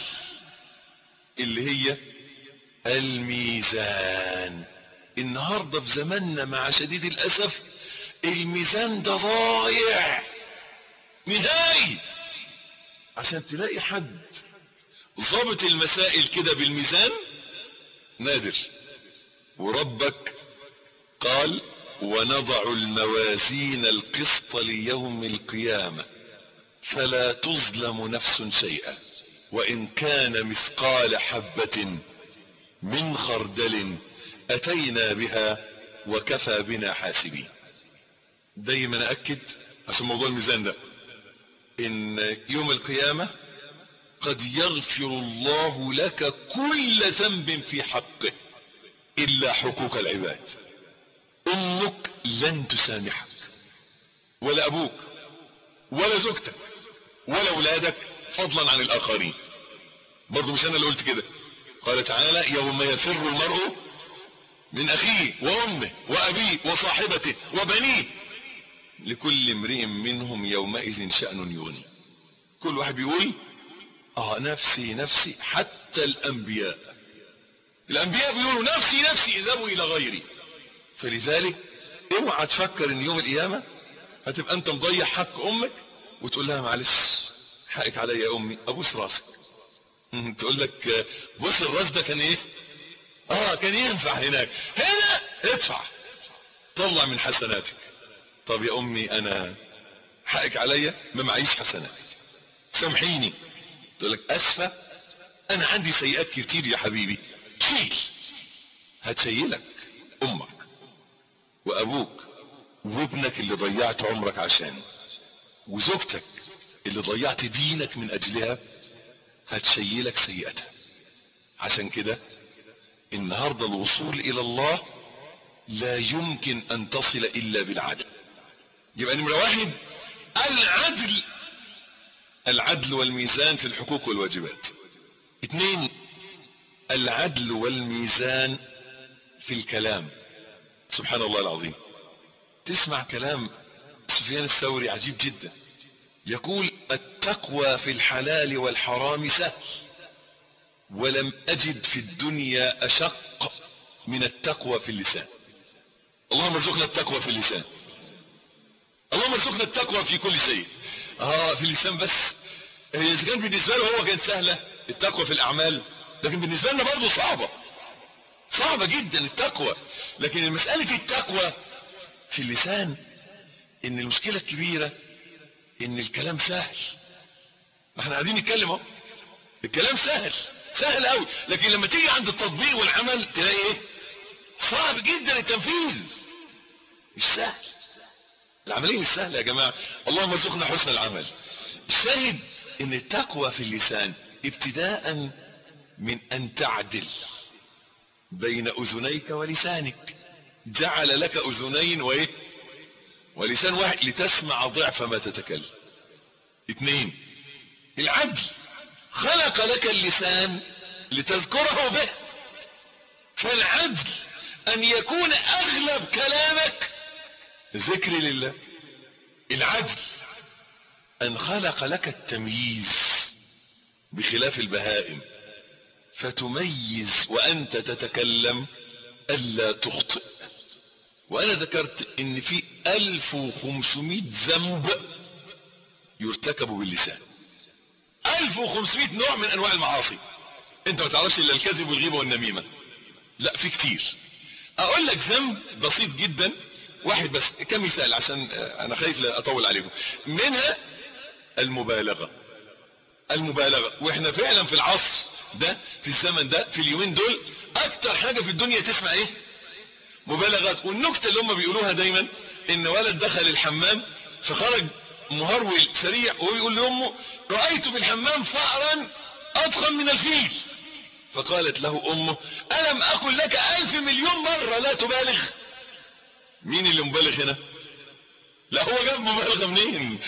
اللي هي الميزان النهاردة في زماننا مع شديد الأسف الميزان ده ضايع نهائي عشان تلاقي حد ضابط المسائل كده بالميزان نادر وربك قال ونضع الموازين القسط ليوم القيامة فلا تظلم نفس شيئا وإن كان مثقال حبة من خردل أتينا بها وكفى بنا حاسبين دايما أكد عشان موضوع الميزان ده إن يوم القيامة قد يغفر الله لك كل ذنب في حقه إلا حقوق العباد امك لن تسامحك ولا ابوك ولا زوجتك ولا اولادك فضلا عن الاخرين برضو مش انا اللي قلت كده قال تعالى يوم يفر المرء من اخيه وامه وابيه وصاحبته وبنيه لكل امرئ منهم يومئذ شأن يغني كل واحد بيقول اه نفسي نفسي حتى الانبياء الانبياء بيقولوا نفسي نفسي اذهبوا الى غيري فلذلك اوعى تفكر ان يوم القيامة هتبقى انت مضيع حق امك وتقول لها معلش حقك عليا يا امي ابوس راسك تقول لك بص الراس ده كان ايه اه كان ينفع هناك هنا ادفع طلع من حسناتك طب يا امي انا حقك عليا ما معيش حسنات سامحيني تقول لك اسفه انا عندي سيئات كتير يا حبيبي شيل هتشيلك امك وابوك وابنك اللي ضيعت عمرك عشانه وزوجتك اللي ضيعت دينك من اجلها هتشيلك سيئتها عشان كده النهاردة الوصول الى الله لا يمكن ان تصل الا بالعدل يبقى نمرة واحد العدل العدل والميزان في الحقوق والواجبات اثنين العدل والميزان في الكلام سبحان الله العظيم تسمع كلام سفيان الثوري عجيب جدا يقول التقوى في الحلال والحرام سهل ولم اجد في الدنيا اشق من التقوى في اللسان اللهم ارزقنا التقوى في اللسان اللهم ارزقنا التقوى في كل شيء اه في اللسان بس اذا كان بالنسبه له هو كانت سهله التقوى في الاعمال لكن بالنسبه لنا برضه صعبه صعبه جدا التقوى لكن مساله التقوى في اللسان ان المشكله الكبيره ان الكلام سهل ما احنا قاعدين نتكلم اهو الكلام سهل سهل قوي لكن لما تيجي عند التطبيق والعمل تلاقي ايه صعب جدا التنفيذ مش سهل العمليه مش سهله يا جماعه اللهم ارزقنا حسن العمل الشاهد ان التقوى في اللسان ابتداء من ان تعدل بين اذنيك ولسانك جعل لك اذنين وايه ولسان واحد لتسمع ضعف ما تتكلم اثنين العدل خلق لك اللسان لتذكره به فالعدل ان يكون اغلب كلامك ذكر لله العدل ان خلق لك التمييز بخلاف البهائم فتميز وانت تتكلم الا تخطئ وانا ذكرت ان في 1500 ذنب يرتكب باللسان 1500 نوع من انواع المعاصي انت ما تعرفش الا الكذب والغيبه والنميمه لا في كتير اقول لك ذنب بسيط جدا واحد بس كمثال عشان انا خايف لا اطول عليكم منها المبالغه المبالغه واحنا فعلا في العصر ده في الزمن ده في اليومين دول اكتر حاجه في الدنيا تسمع ايه مبالغات والنكته اللي هم بيقولوها دايما ان ولد دخل الحمام فخرج مهرول سريع ويقول لامه رايت في الحمام فأرا اضخم من الفيل فقالت له امه الم اقل لك الف مليون مرة لا تبالغ مين اللي مبالغ هنا لا هو جاب مبالغة منين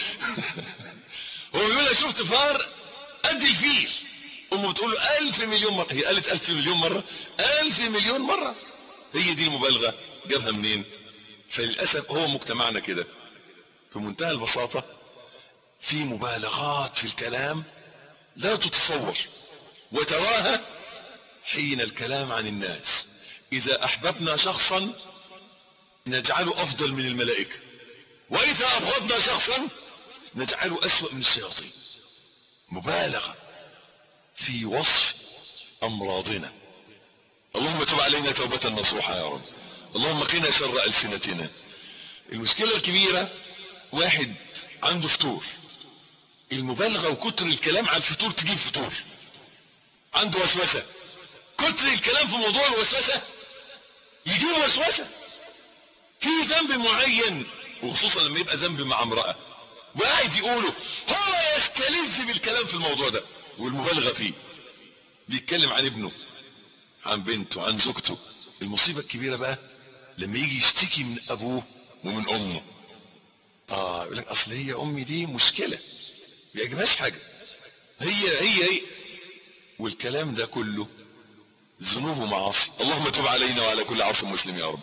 هو بيقول لها شفت فار قد الفيل امه بتقول له الف مليون مرة هي قالت الف مليون مرة الف مليون مرة هي دي المبالغة جابها منين فللأسف هو مجتمعنا كده في منتهى البساطة في مبالغات في الكلام لا تتصور وتراها حين الكلام عن الناس اذا احببنا شخصا نجعله افضل من الملائكة واذا ابغضنا شخصا نجعله اسوأ من الشياطين مبالغة في وصف امراضنا اللهم تب علينا توبة نصوحة يا رب اللهم قنا شر ألسنتنا المشكلة الكبيرة واحد عنده فطور المبالغة وكتر الكلام على الفطور تجيب فطور عنده وسوسة كتر الكلام في موضوع الوسوسة يجيب وسوسة في ذنب معين وخصوصا لما يبقى ذنب مع امرأة وقاعد يقوله هو يستلذ بالكلام في الموضوع ده والمبالغة فيه بيتكلم عن ابنه عن بنته عن زوجته المصيبة الكبيرة بقى لما يجي يشتكي من ابوه ومن امه اه يقول لك اصل هي امي دي مشكلة بيعجبهاش حاجة هي هي هي والكلام ده كله ذنوب ومعاصي اللهم تب علينا وعلى كل عاص مسلم يا رب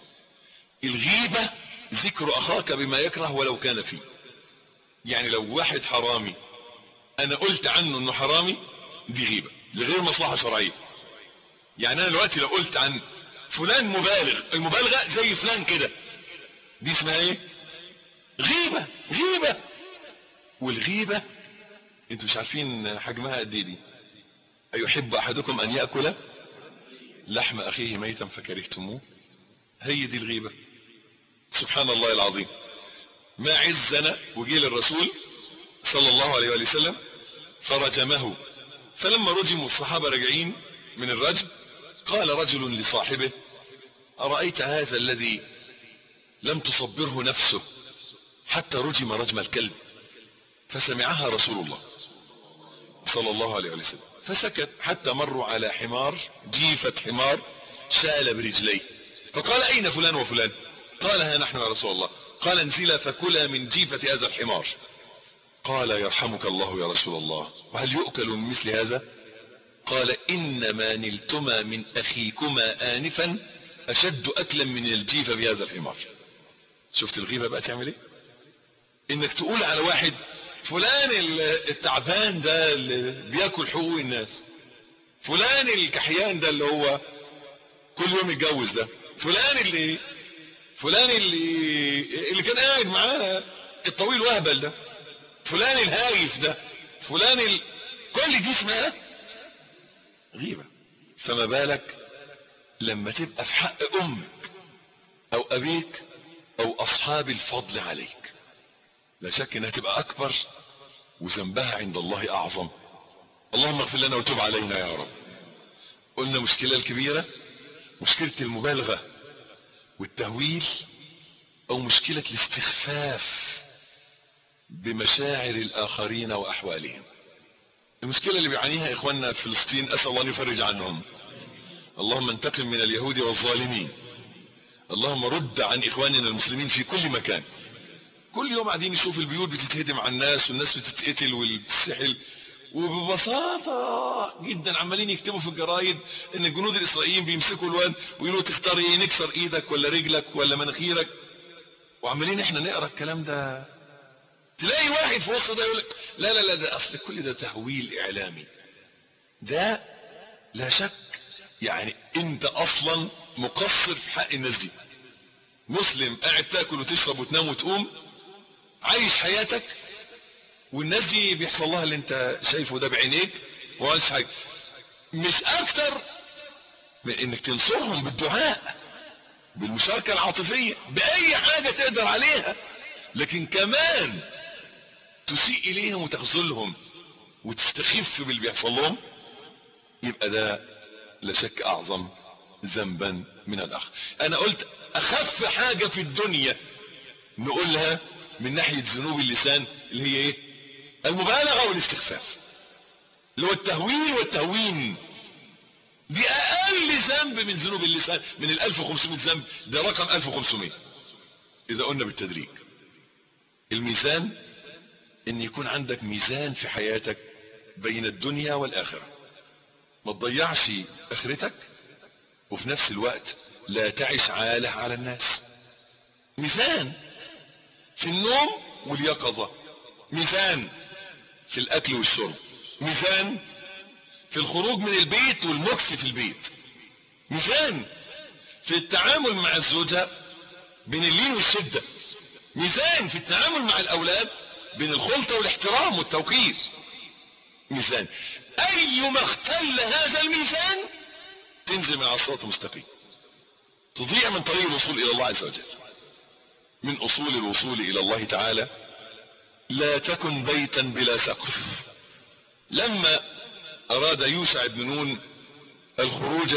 الغيبة ذكر اخاك بما يكره ولو كان فيه يعني لو واحد حرامي انا قلت عنه انه حرامي دي غيبة لغير مصلحة شرعية يعني انا دلوقتي لو قلت عن فلان مبالغ المبالغة زي فلان كده دي اسمها ايه غيبة غيبة والغيبة انتوا مش عارفين حجمها قد ايه دي ايحب احدكم ان يأكل لحم اخيه ميتا فكرهتموه هي دي الغيبة سبحان الله العظيم ما عزنا وجي للرسول صلى الله عليه وآله وسلم فرجمه فلما رجموا الصحابة راجعين من الرجم قال رجل لصاحبه أرأيت هذا الذي لم تصبره نفسه حتى رجم رجم الكلب فسمعها رسول الله صلى الله عليه وسلم فسكت حتى مروا على حمار جيفة حمار شال برجليه فقال أين فلان وفلان قال ها نحن يا رسول الله قال انزلا فكلا من جيفة هذا الحمار قال يرحمك الله يا رسول الله وهل يؤكل من مثل هذا قال إنما نلتما من أخيكما آنفا أشد أكلا من الجيفة بهذا الحمار شفت الغيبة بقى تعمل ايه انك تقول على واحد فلان التعبان ده اللي بياكل حقوق الناس فلان الكحيان ده اللي هو كل يوم يتجوز ده فلان اللي فلان اللي اللي كان قاعد معاه الطويل وهبل ده فلان الهايف ده فلان ال... كل دي اسمها غيبة فما بالك لما تبقى في حق امك او ابيك او اصحاب الفضل عليك لا شك انها تبقى اكبر وذنبها عند الله اعظم اللهم اغفر لنا وتب علينا يا رب قلنا مشكلة الكبيرة مشكلة المبالغة والتهويل او مشكلة الاستخفاف بمشاعر الاخرين واحوالهم المشكلة اللي بيعانيها اخواننا في فلسطين اسأل الله ان يفرج عنهم اللهم انتقم من اليهود والظالمين اللهم رد عن اخواننا المسلمين في كل مكان كل يوم قاعدين نشوف البيوت بتتهدم على الناس والناس بتتقتل والسحل وببساطة جدا عمالين يكتبوا في الجرايد ان الجنود الاسرائيليين بيمسكوا الواد ويقولوا تختار ايه نكسر ايدك ولا رجلك ولا مناخيرك وعمالين احنا نقرا الكلام ده تلاقي واحد في وسط ده يقول لا لا لا ده اصل كل ده تهويل اعلامي ده لا شك يعني انت اصلا مقصر في حق الناس دي مسلم قاعد تاكل وتشرب وتنام وتقوم عايش حياتك والناس دي بيحصل لها اللي انت شايفه ده بعينيك وقالش حاجه مش اكتر من انك تنصرهم بالدعاء بالمشاركه العاطفيه باي حاجه تقدر عليها لكن كمان تسيء اليهم وتخذلهم وتستخف باللي بيحصل لهم يبقى ده لا شك اعظم ذنبا من الاخر انا قلت اخف حاجة في الدنيا نقولها من ناحية ذنوب اللسان اللي هي ايه المبالغة والاستخفاف اللي هو التهويل والتهوين دي اقل ذنب من ذنوب اللسان من ال 1500 ذنب ده رقم 1500 اذا قلنا بالتدريج الميزان ان يكون عندك ميزان في حياتك بين الدنيا والاخرة ما تضيعش اخرتك وفي نفس الوقت لا تعش عاله على الناس ميزان في النوم واليقظة ميزان في الاكل والشرب ميزان في الخروج من البيت والمكس في البيت ميزان في التعامل مع الزوجة بين اللين والشدة ميزان في التعامل مع الاولاد بين الخلطة والاحترام والتوقير ميزان ايما اختل هذا الميزان تنزل من على الصراط المستقيم تضيع من طريق الوصول الى الله عز وجل من اصول الوصول الى الله تعالى لا تكن بيتا بلا سقف لما اراد يوسع بن نون الخروج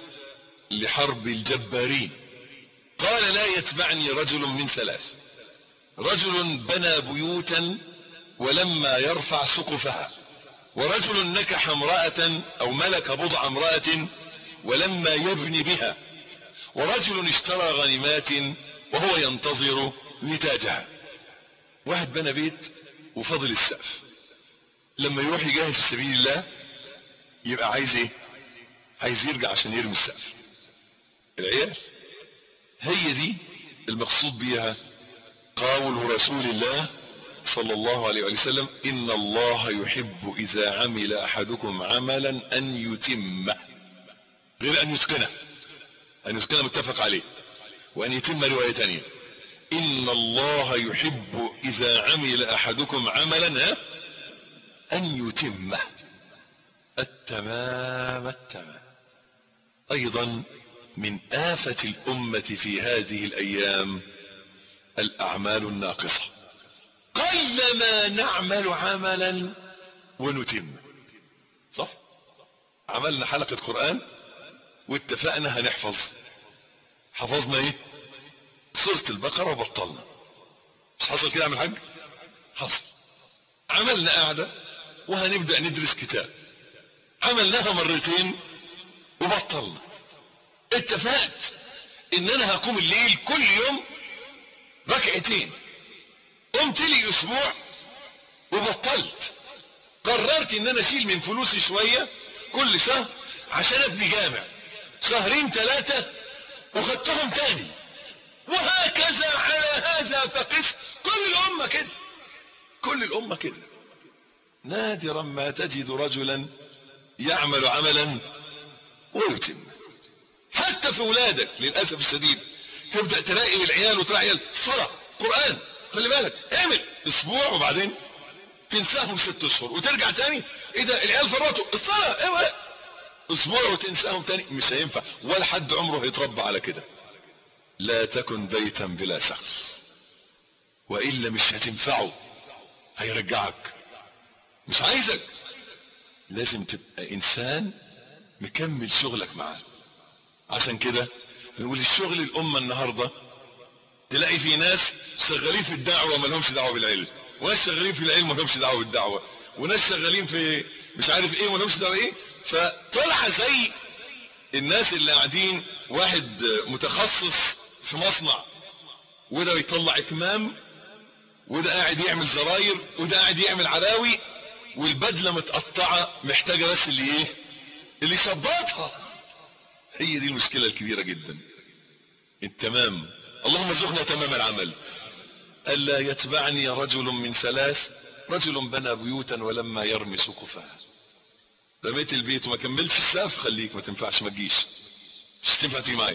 لحرب الجبارين قال لا يتبعني رجل من ثلاث رجل بنى بيوتا ولما يرفع سقفها ورجل نكح امرأة او ملك بضع امرأة ولما يبني بها ورجل اشترى غنيمات وهو ينتظر نتاجها واحد بنى بيت وفضل السقف لما يروح يجاهد في سبيل الله يبقى عايز ايه عايز يرجع عشان يرمي السقف العيال هي دي المقصود بيها قول رسول الله صلى الله عليه وسلم إن الله يحب إذا عمل أحدكم عملا أن يتمه غير أن يتقنه أن يتقنه متفق عليه وأن يتم رواية تانية إن الله يحب إذا عمل أحدكم عملا ها أن يتمه التمام التمام أيضا من آفة الأمة في هذه الأيام الأعمال الناقصة قلما نعمل عملا ونتم صح عملنا حلقة قرآن واتفقنا هنحفظ حفظنا ايه سورة البقرة وبطلنا مش حصل كده عم الحاج حصل عملنا قاعدة وهنبدأ ندرس كتاب عملناها مرتين وبطلنا اتفقت ان انا هقوم الليل كل يوم ركعتين قمت لي اسبوع وبطلت قررت ان انا اشيل من فلوسي شوية كل شهر عشان ابني جامع شهرين ثلاثة وخدتهم تاني وهكذا على هذا فقس كل الامة كده كل الامة كده نادرا ما تجد رجلا يعمل عملا ويتم حتى في ولادك للأسف الشديد تبدأ تلاقي العيال وتلاقي عيال صلاة قرآن خلي بالك اعمل اسبوع وبعدين تنساهم ست اشهر وترجع تاني ايه ده العيال فرطوا الصلاة ايوه اسبوع وتنساهم تاني مش هينفع ولا حد عمره هيتربى على كده لا تكن بيتا بلا سقف والا مش هتنفعه هيرجعك مش عايزك لازم تبقى انسان مكمل شغلك معاه عشان كده بنقول الشغل الامه النهارده تلاقي في ناس شغالين في الدعوه ما لهمش دعوه بالعلم وناس شغالين في العلم ما لهمش دعوه بالدعوه وناس شغالين في مش عارف ايه ما لهمش دعوه ايه فطلع زي الناس اللي قاعدين واحد متخصص في مصنع وده يطلع اكمام وده قاعد يعمل زراير وده قاعد يعمل عراوي والبدله متقطعه محتاجه بس اللي ايه اللي يظبطها هي دي المشكله الكبيره جدا التمام اللهم ارزقنا تمام العمل الا يتبعني رجل من ثلاث رجل بنى بيوتا ولما يرمي سقفها رميت البيت وما كملتش السقف خليك ما تنفعش ما تجيش مش تنفع تيجي معايا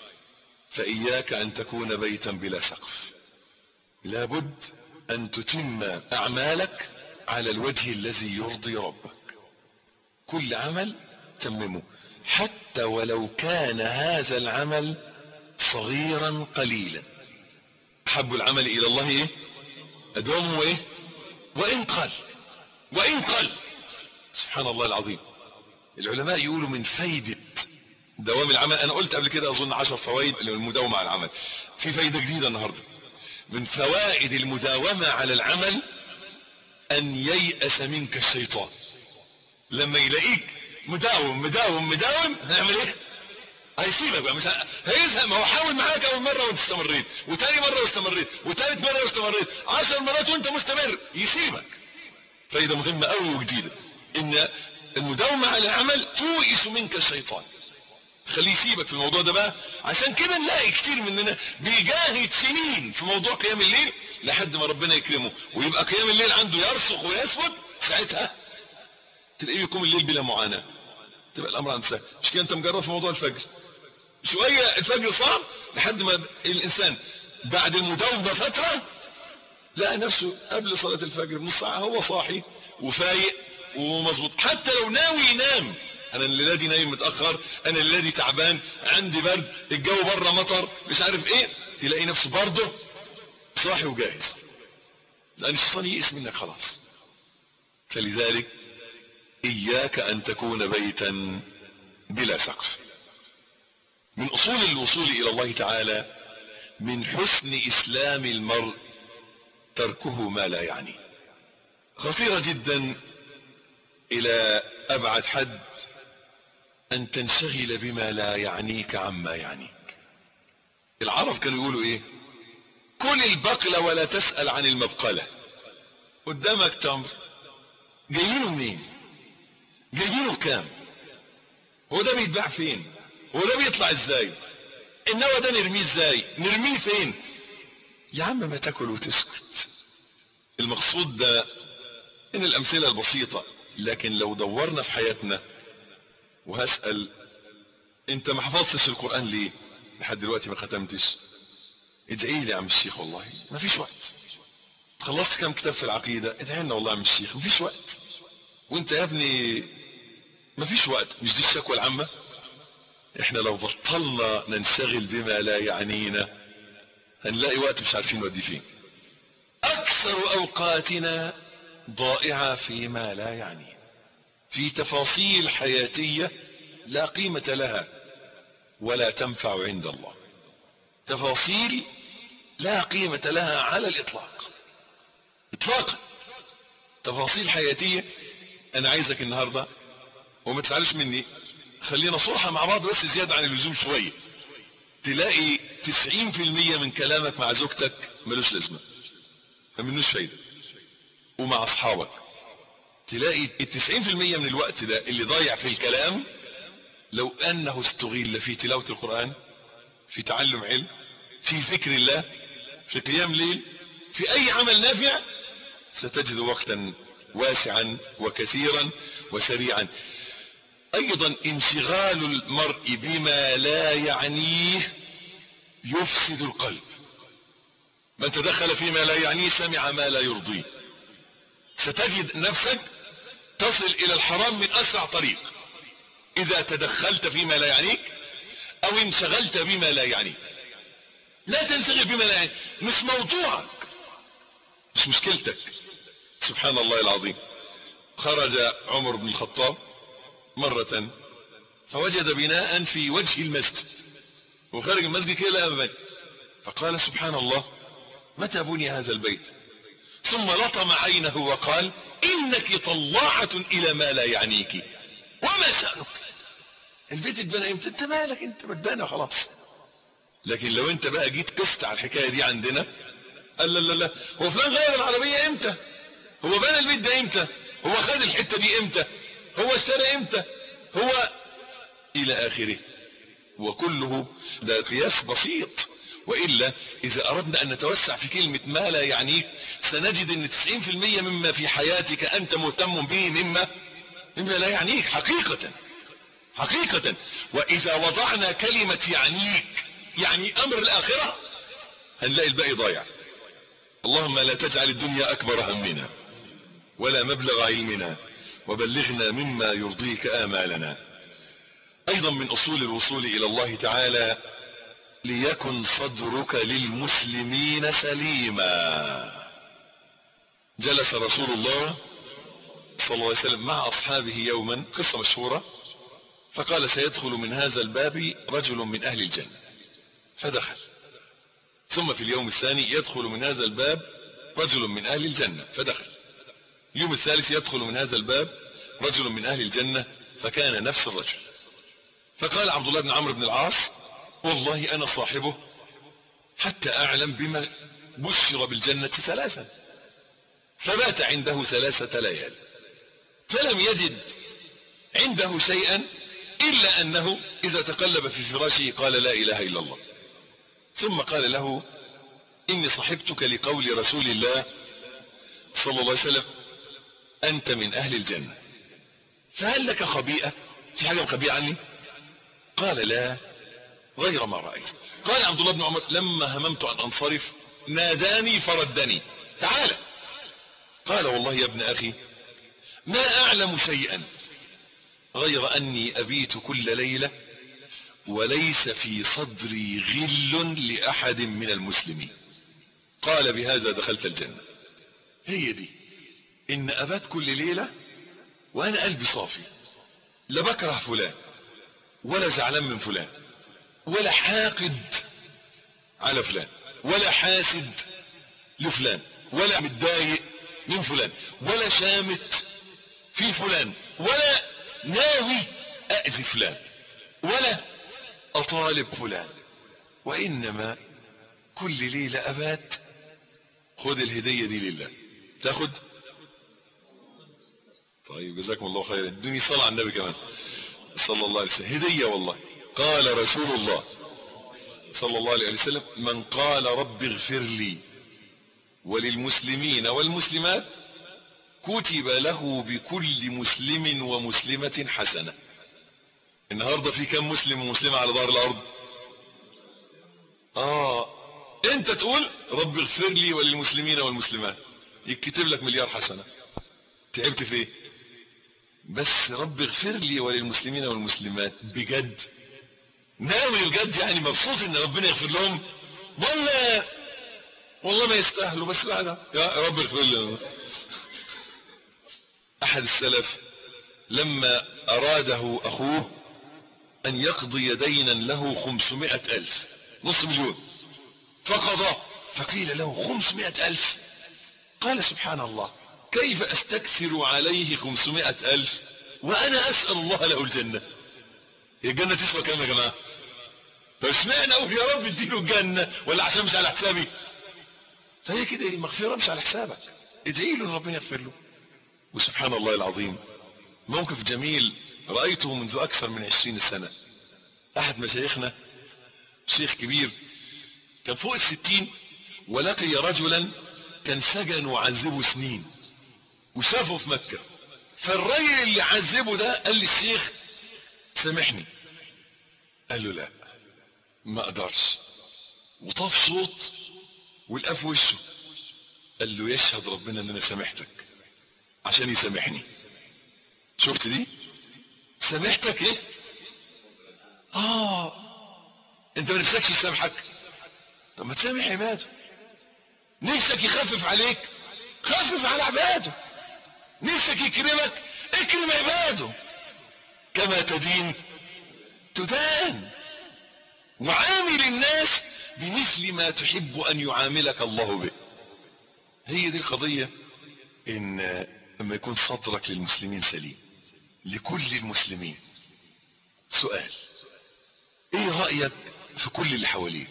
فاياك ان تكون بيتا بلا سقف لابد ان تتم اعمالك على الوجه الذي يرضي ربك كل عمل تممه حتى ولو كان هذا العمل صغيرا قليلا حب العمل الى الله ايه ادومه ايه وان قل وان قل سبحان الله العظيم العلماء يقولوا من فايدة دوام العمل انا قلت قبل كده اظن عشر فوائد للمداومة على العمل في فايدة جديدة النهاردة من فوائد المداومة على العمل ان ييأس منك الشيطان لما يلاقيك مداوم مداوم مداوم هيعمل ايه هيسيبك بقى مش ه- هيزهق ما هو حاول معاك اول مره وانت استمريت وتاني مره واستمريت وتالت مره واستمريت عشر مرات وانت مستمر يسيبك فايده مهمه قوي وجديده ان المداومه على العمل توئس منك الشيطان خليه يسيبك في الموضوع ده بقى عشان كده نلاقي كتير مننا بيجاهد سنين في موضوع قيام الليل لحد ما ربنا يكرمه ويبقى قيام الليل عنده يرسخ ويثبت ساعتها تلاقيه يقوم الليل بلا معاناة تبقى الامر عن سهل مش كده انت مجرب في موضوع الفجر شوية الفجر صعب لحد ما الانسان بعد المداومة فترة لقى نفسه قبل صلاة الفجر بنص ساعة هو صاحي وفايق ومظبوط حتى لو ناوي ينام انا الليلة دي نايم متأخر انا الليلة دي تعبان عندي برد الجو بره مطر مش عارف ايه تلاقي نفسه برضه صاحي وجاهز لان الشيطان يئس منك خلاص فلذلك اياك ان تكون بيتا بلا سقف من اصول الوصول الى الله تعالى من حسن اسلام المرء تركه ما لا يعني خطيرة جدا الى ابعد حد ان تنشغل بما لا يعنيك عما يعنيك العرب كانوا يقولوا ايه كل البقلة ولا تسأل عن المبقلة قدامك تمر جايينه منين جايبينه بكام هو ده بيتباع فين هو ده بيطلع ازاي النوى ده نرميه ازاي نرميه فين يا عم ما تاكل وتسكت المقصود ده ان الامثله البسيطه لكن لو دورنا في حياتنا وهسال انت ما حفظتش القران ليه لحد دلوقتي ما ختمتش ادعي لي يا عم الشيخ والله ما فيش وقت خلصت كام كتاب في العقيده ادعي لنا والله يا عم الشيخ ما فيش وقت وانت يا ابني ما فيش وقت مش دي الشكوى العامه احنا لو بطلنا ننشغل بما لا يعنينا هنلاقي وقت مش عارفين نودي فين اكثر اوقاتنا ضائعة فيما لا يعنينا في تفاصيل حياتية لا قيمة لها ولا تنفع عند الله تفاصيل لا قيمة لها على الاطلاق اطلاقا تفاصيل حياتية انا عايزك النهاردة وما تزعلش مني خلينا صرحة مع بعض بس زيادة عن اللزوم شوية تلاقي 90% من كلامك مع زوجتك ملوش لازمة ما منوش فايدة ومع اصحابك تلاقي التسعين في المية من الوقت ده اللي ضايع في الكلام لو انه استغل في تلاوة القرآن في تعلم علم في ذكر الله في قيام ليل في اي عمل نافع ستجد وقتا واسعا وكثيرا وسريعا ايضا انشغال المرء بما لا يعنيه يفسد القلب من تدخل فيما لا يعنيه سمع ما لا يرضيه ستجد نفسك تصل الى الحرام من اسرع طريق اذا تدخلت فيما لا يعنيك او انشغلت بما لا يعنيك لا تنشغل بما لا يعنيك مش موضوعك مش مشكلتك سبحان الله العظيم خرج عمر بن الخطاب مرة فوجد بناء في وجه المسجد وخرج المسجد كده لقى بيت فقال سبحان الله متى بني هذا البيت ثم لطم عينه وقال انك طلاعة الى ما لا يعنيك وما شأنك البيت اتبنى امتى انت مالك انت بتبنى خلاص لكن لو انت بقى جيت قست على الحكاية دي عندنا قال لا لا لا هو فلان غير العربية امتى هو بنى البيت ده امتى هو خد الحتة دي امتى هو اشترى امتى هو الى اخره وكله ده قياس بسيط وإلا إذا أردنا أن نتوسع في كلمة ما لا يعنيك سنجد أن 90% مما في حياتك أنت مهتم به مما مما لا يعنيك حقيقة حقيقة وإذا وضعنا كلمة يعنيك يعني أمر الآخرة هنلاقي الباقي ضايع اللهم لا تجعل الدنيا أكبر همنا ولا مبلغ علمنا وبلغنا مما يرضيك آمالنا أيضا من أصول الوصول إلى الله تعالى ليكن صدرك للمسلمين سليما جلس رسول الله صلى الله عليه وسلم مع أصحابه يوما قصة مشهورة فقال سيدخل من هذا الباب رجل من أهل الجنة فدخل ثم في اليوم الثاني يدخل من هذا الباب رجل من أهل الجنة فدخل اليوم الثالث يدخل من هذا الباب رجل من أهل الجنة فكان نفس الرجل فقال عبد الله بن عمرو بن العاص والله أنا صاحبه حتى أعلم بما بشر بالجنة ثلاثا فبات عنده ثلاثة ليال فلم يجد عنده شيئا إلا أنه إذا تقلب في فراشه قال لا إله إلا الله ثم قال له إني صحبتك لقول رسول الله صلى الله عليه وسلم أنت من أهل الجنة فهل لك خبيئة في حاجة خبيئة عني قال لا غير ما رأيت قال عبد الله بن عمر لما هممت أن أنصرف ناداني فردني تعال قال والله يا ابن أخي ما أعلم شيئا غير أني أبيت كل ليلة وليس في صدري غل لأحد من المسلمين قال بهذا دخلت الجنة هي دي إن أبات كل ليلة وأنا قلبي صافي لا بكره فلان ولا زعلان من فلان ولا حاقد على فلان ولا حاسد لفلان ولا متضايق من فلان ولا شامت في فلان ولا ناوي أأذي فلان ولا أطالب فلان وإنما كل ليلة أبات خد الهدية دي لله تاخد طيب جزاكم الله خيرا ادوني صلاة على النبي كمان صلى الله عليه وسلم هدية والله قال رسول الله صلى الله عليه وسلم من قال رب اغفر لي وللمسلمين والمسلمات كتب له بكل مسلم ومسلمة حسنة النهاردة في كم مسلم ومسلمة على ظهر الارض اه انت تقول رب اغفر لي وللمسلمين والمسلمات يكتب لك مليار حسنة تعبت في ايه بس رب اغفر لي وللمسلمين والمسلمات بجد ناوي بجد يعني مبسوط ان ربنا يغفر لهم ولا والله ما يستاهلوا بس بعد يا رب اغفر لي احد السلف لما اراده اخوه ان يقضي دينا له خمسمائة الف نص مليون فقضى فقيل له خمسمائة الف قال سبحان الله كيف استكثر عليه خمسمائة الف وانا اسأل الله له الجنة هي الجنة تسوى كام يا جماعة فاشمعنى اقول يا رب اديله الجنة ولا عشان مش على حسابي فهي كده المغفرة مش على حسابك ادعي له ان ربنا يغفر له وسبحان الله العظيم موقف جميل رأيته منذ اكثر من عشرين سنة احد مشايخنا شيخ كبير كان فوق الستين ولقي رجلا كان سجن وعذبه سنين وشافه في مكة فالراجل اللي عذبه ده قال للشيخ سامحني قال له لا ما اقدرش وطاف صوت ولقاه في وشه قال له يشهد ربنا ان انا سامحتك عشان يسامحني شفت دي سامحتك ايه اه انت ما نفسكش يسامحك طب ما تسامح عباده نفسك يخفف عليك خفف على عباده نفسك يكرمك اكرم عباده كما تدين تدان وعامل الناس بمثل ما تحب ان يعاملك الله به هي دي القضية ان لما يكون صدرك للمسلمين سليم لكل المسلمين سؤال ايه رأيك في كل اللي حواليك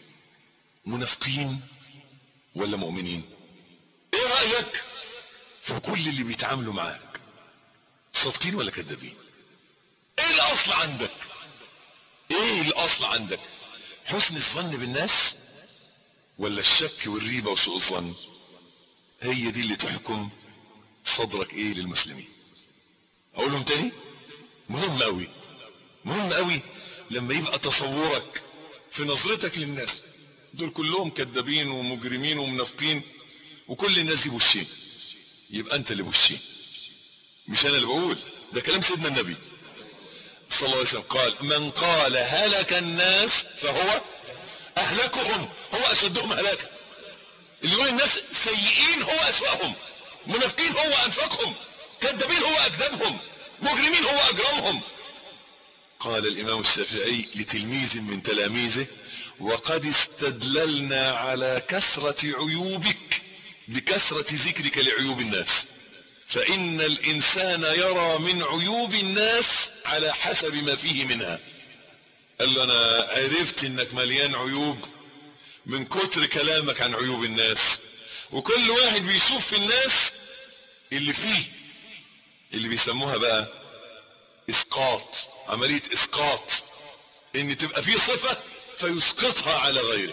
منافقين ولا مؤمنين ايه رأيك في كل اللي بيتعاملوا معاك صادقين ولا كذابين ايه الاصل عندك ايه الاصل عندك حسن الظن بالناس ولا الشك والريبة وسوء الظن هي دي اللي تحكم صدرك ايه للمسلمين اقولهم تاني مهم قوي مهم قوي لما يبقى تصورك في نظرتك للناس دول كلهم كذابين ومجرمين ومنافقين وكل الناس دي بوشين يبقى انت اللي بوشين مش انا اللي بقول ده كلام سيدنا النبي صلى الله عليه وسلم قال من قال هلك الناس فهو اهلكهم هو اشدهم هلاكا اللي يقول الناس سيئين هو اسوأهم منافقين هو انفقهم كذابين هو اكذبهم مجرمين هو اجرمهم قال الامام الشافعي لتلميذ من تلاميذه وقد استدللنا على كثرة عيوبك بكثرة ذكرك لعيوب الناس فإن الإنسان يرى من عيوب الناس على حسب ما فيه منها قال له أنا عرفت إنك مليان عيوب من كتر كلامك عن عيوب الناس وكل واحد بيشوف في الناس اللي فيه اللي بيسموها بقى اسقاط عملية اسقاط ان تبقى فيه صفة فيسقطها على غيره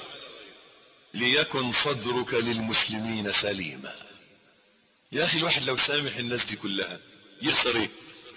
ليكن صدرك للمسلمين سليما يا اخي الواحد لو سامح الناس دي كلها يخسر ايه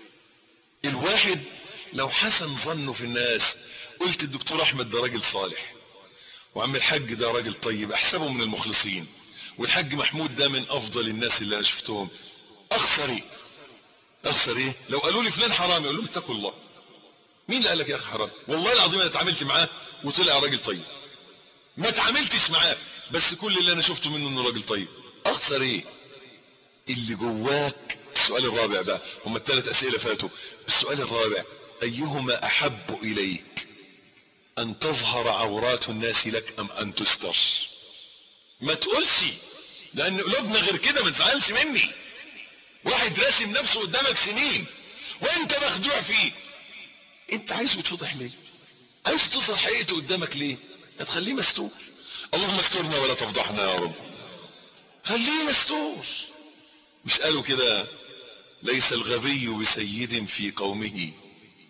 الواحد لو حسن ظنه في الناس قلت الدكتور احمد ده راجل صالح وعم الحاج ده راجل طيب احسبه من المخلصين والحاج محمود ده من افضل الناس اللي انا شفتهم اخسر ايه اخسر ايه لو قالوا لي فلان حرام اقول لهم اتقوا الله مين اللي قال لك يا اخي حرام والله العظيم انا اتعاملت معاه وطلع راجل طيب ما اتعاملتش معاه بس كل اللي انا شفته منه انه راجل طيب اخسر ايه اللي جواك السؤال الرابع بقى هم الثلاث اسئله فاتوا السؤال الرابع ايهما احب اليك ان تظهر عورات الناس لك ام ان تستر ما تقولش لان قلوبنا غير كده ما تزعلش مني واحد راسم نفسه قدامك سنين وانت مخدوع فيه انت عايزه يتفضح ليه عايز تظهر حقيقته قدامك ليه هتخليه مستور اللهم استرنا ولا تفضحنا يا رب خليه مستور مش قالوا كده ليس الغبي بسيد في قومه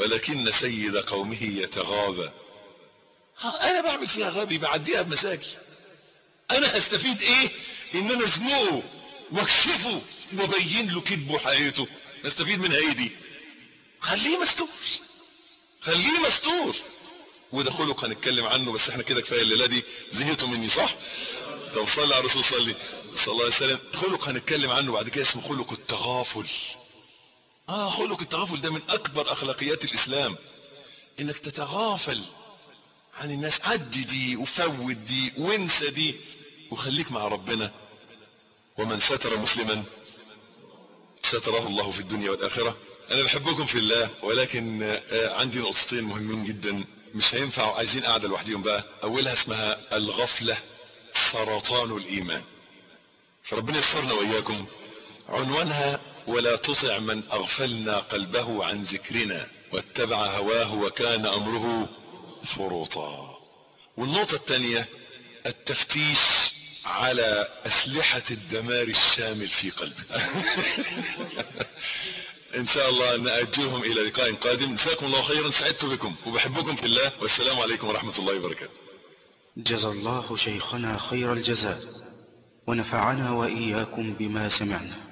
ولكن سيد قومه يتغاضى ها، انا بعمل فيها غبي بعديها بمزاجي انا هستفيد ايه ان انا ازنقه واكشفه وابين له كذبه وحقيقته نستفيد منها ايه دي خليه مستور خليه مستور وده خلق هنتكلم عنه بس احنا كده كفايه الليله دي زهقتوا مني صح طب صلي على الرسول صلي صلى الله عليه وسلم خلق هنتكلم عنه بعد كده اسمه خلق التغافل اه خلق التغافل ده من اكبر اخلاقيات الاسلام انك تتغافل عن الناس عدي دي وفوت دي وانسى دي وخليك مع ربنا ومن ستر مسلما ستره الله في الدنيا والآخرة أنا بحبكم في الله ولكن آه، عندي نقطتين مهمين جدا مش هينفع عايزين قاعدة لوحديهم بقى أولها اسمها الغفلة سرطان الإيمان فربنا يسرنا وإياكم عنوانها ولا تطع من أغفلنا قلبه عن ذكرنا واتبع هواه وكان أمره فرطا والنقطة الثانية التفتيش على أسلحة الدمار الشامل في قلبه إن شاء الله نأجلهم إلى لقاء قادم جزاكم الله خيرا سعدت بكم وبحبكم في الله والسلام عليكم ورحمة الله وبركاته جزى الله شيخنا خير الجزاء ونفعنا وإياكم بما سمعنا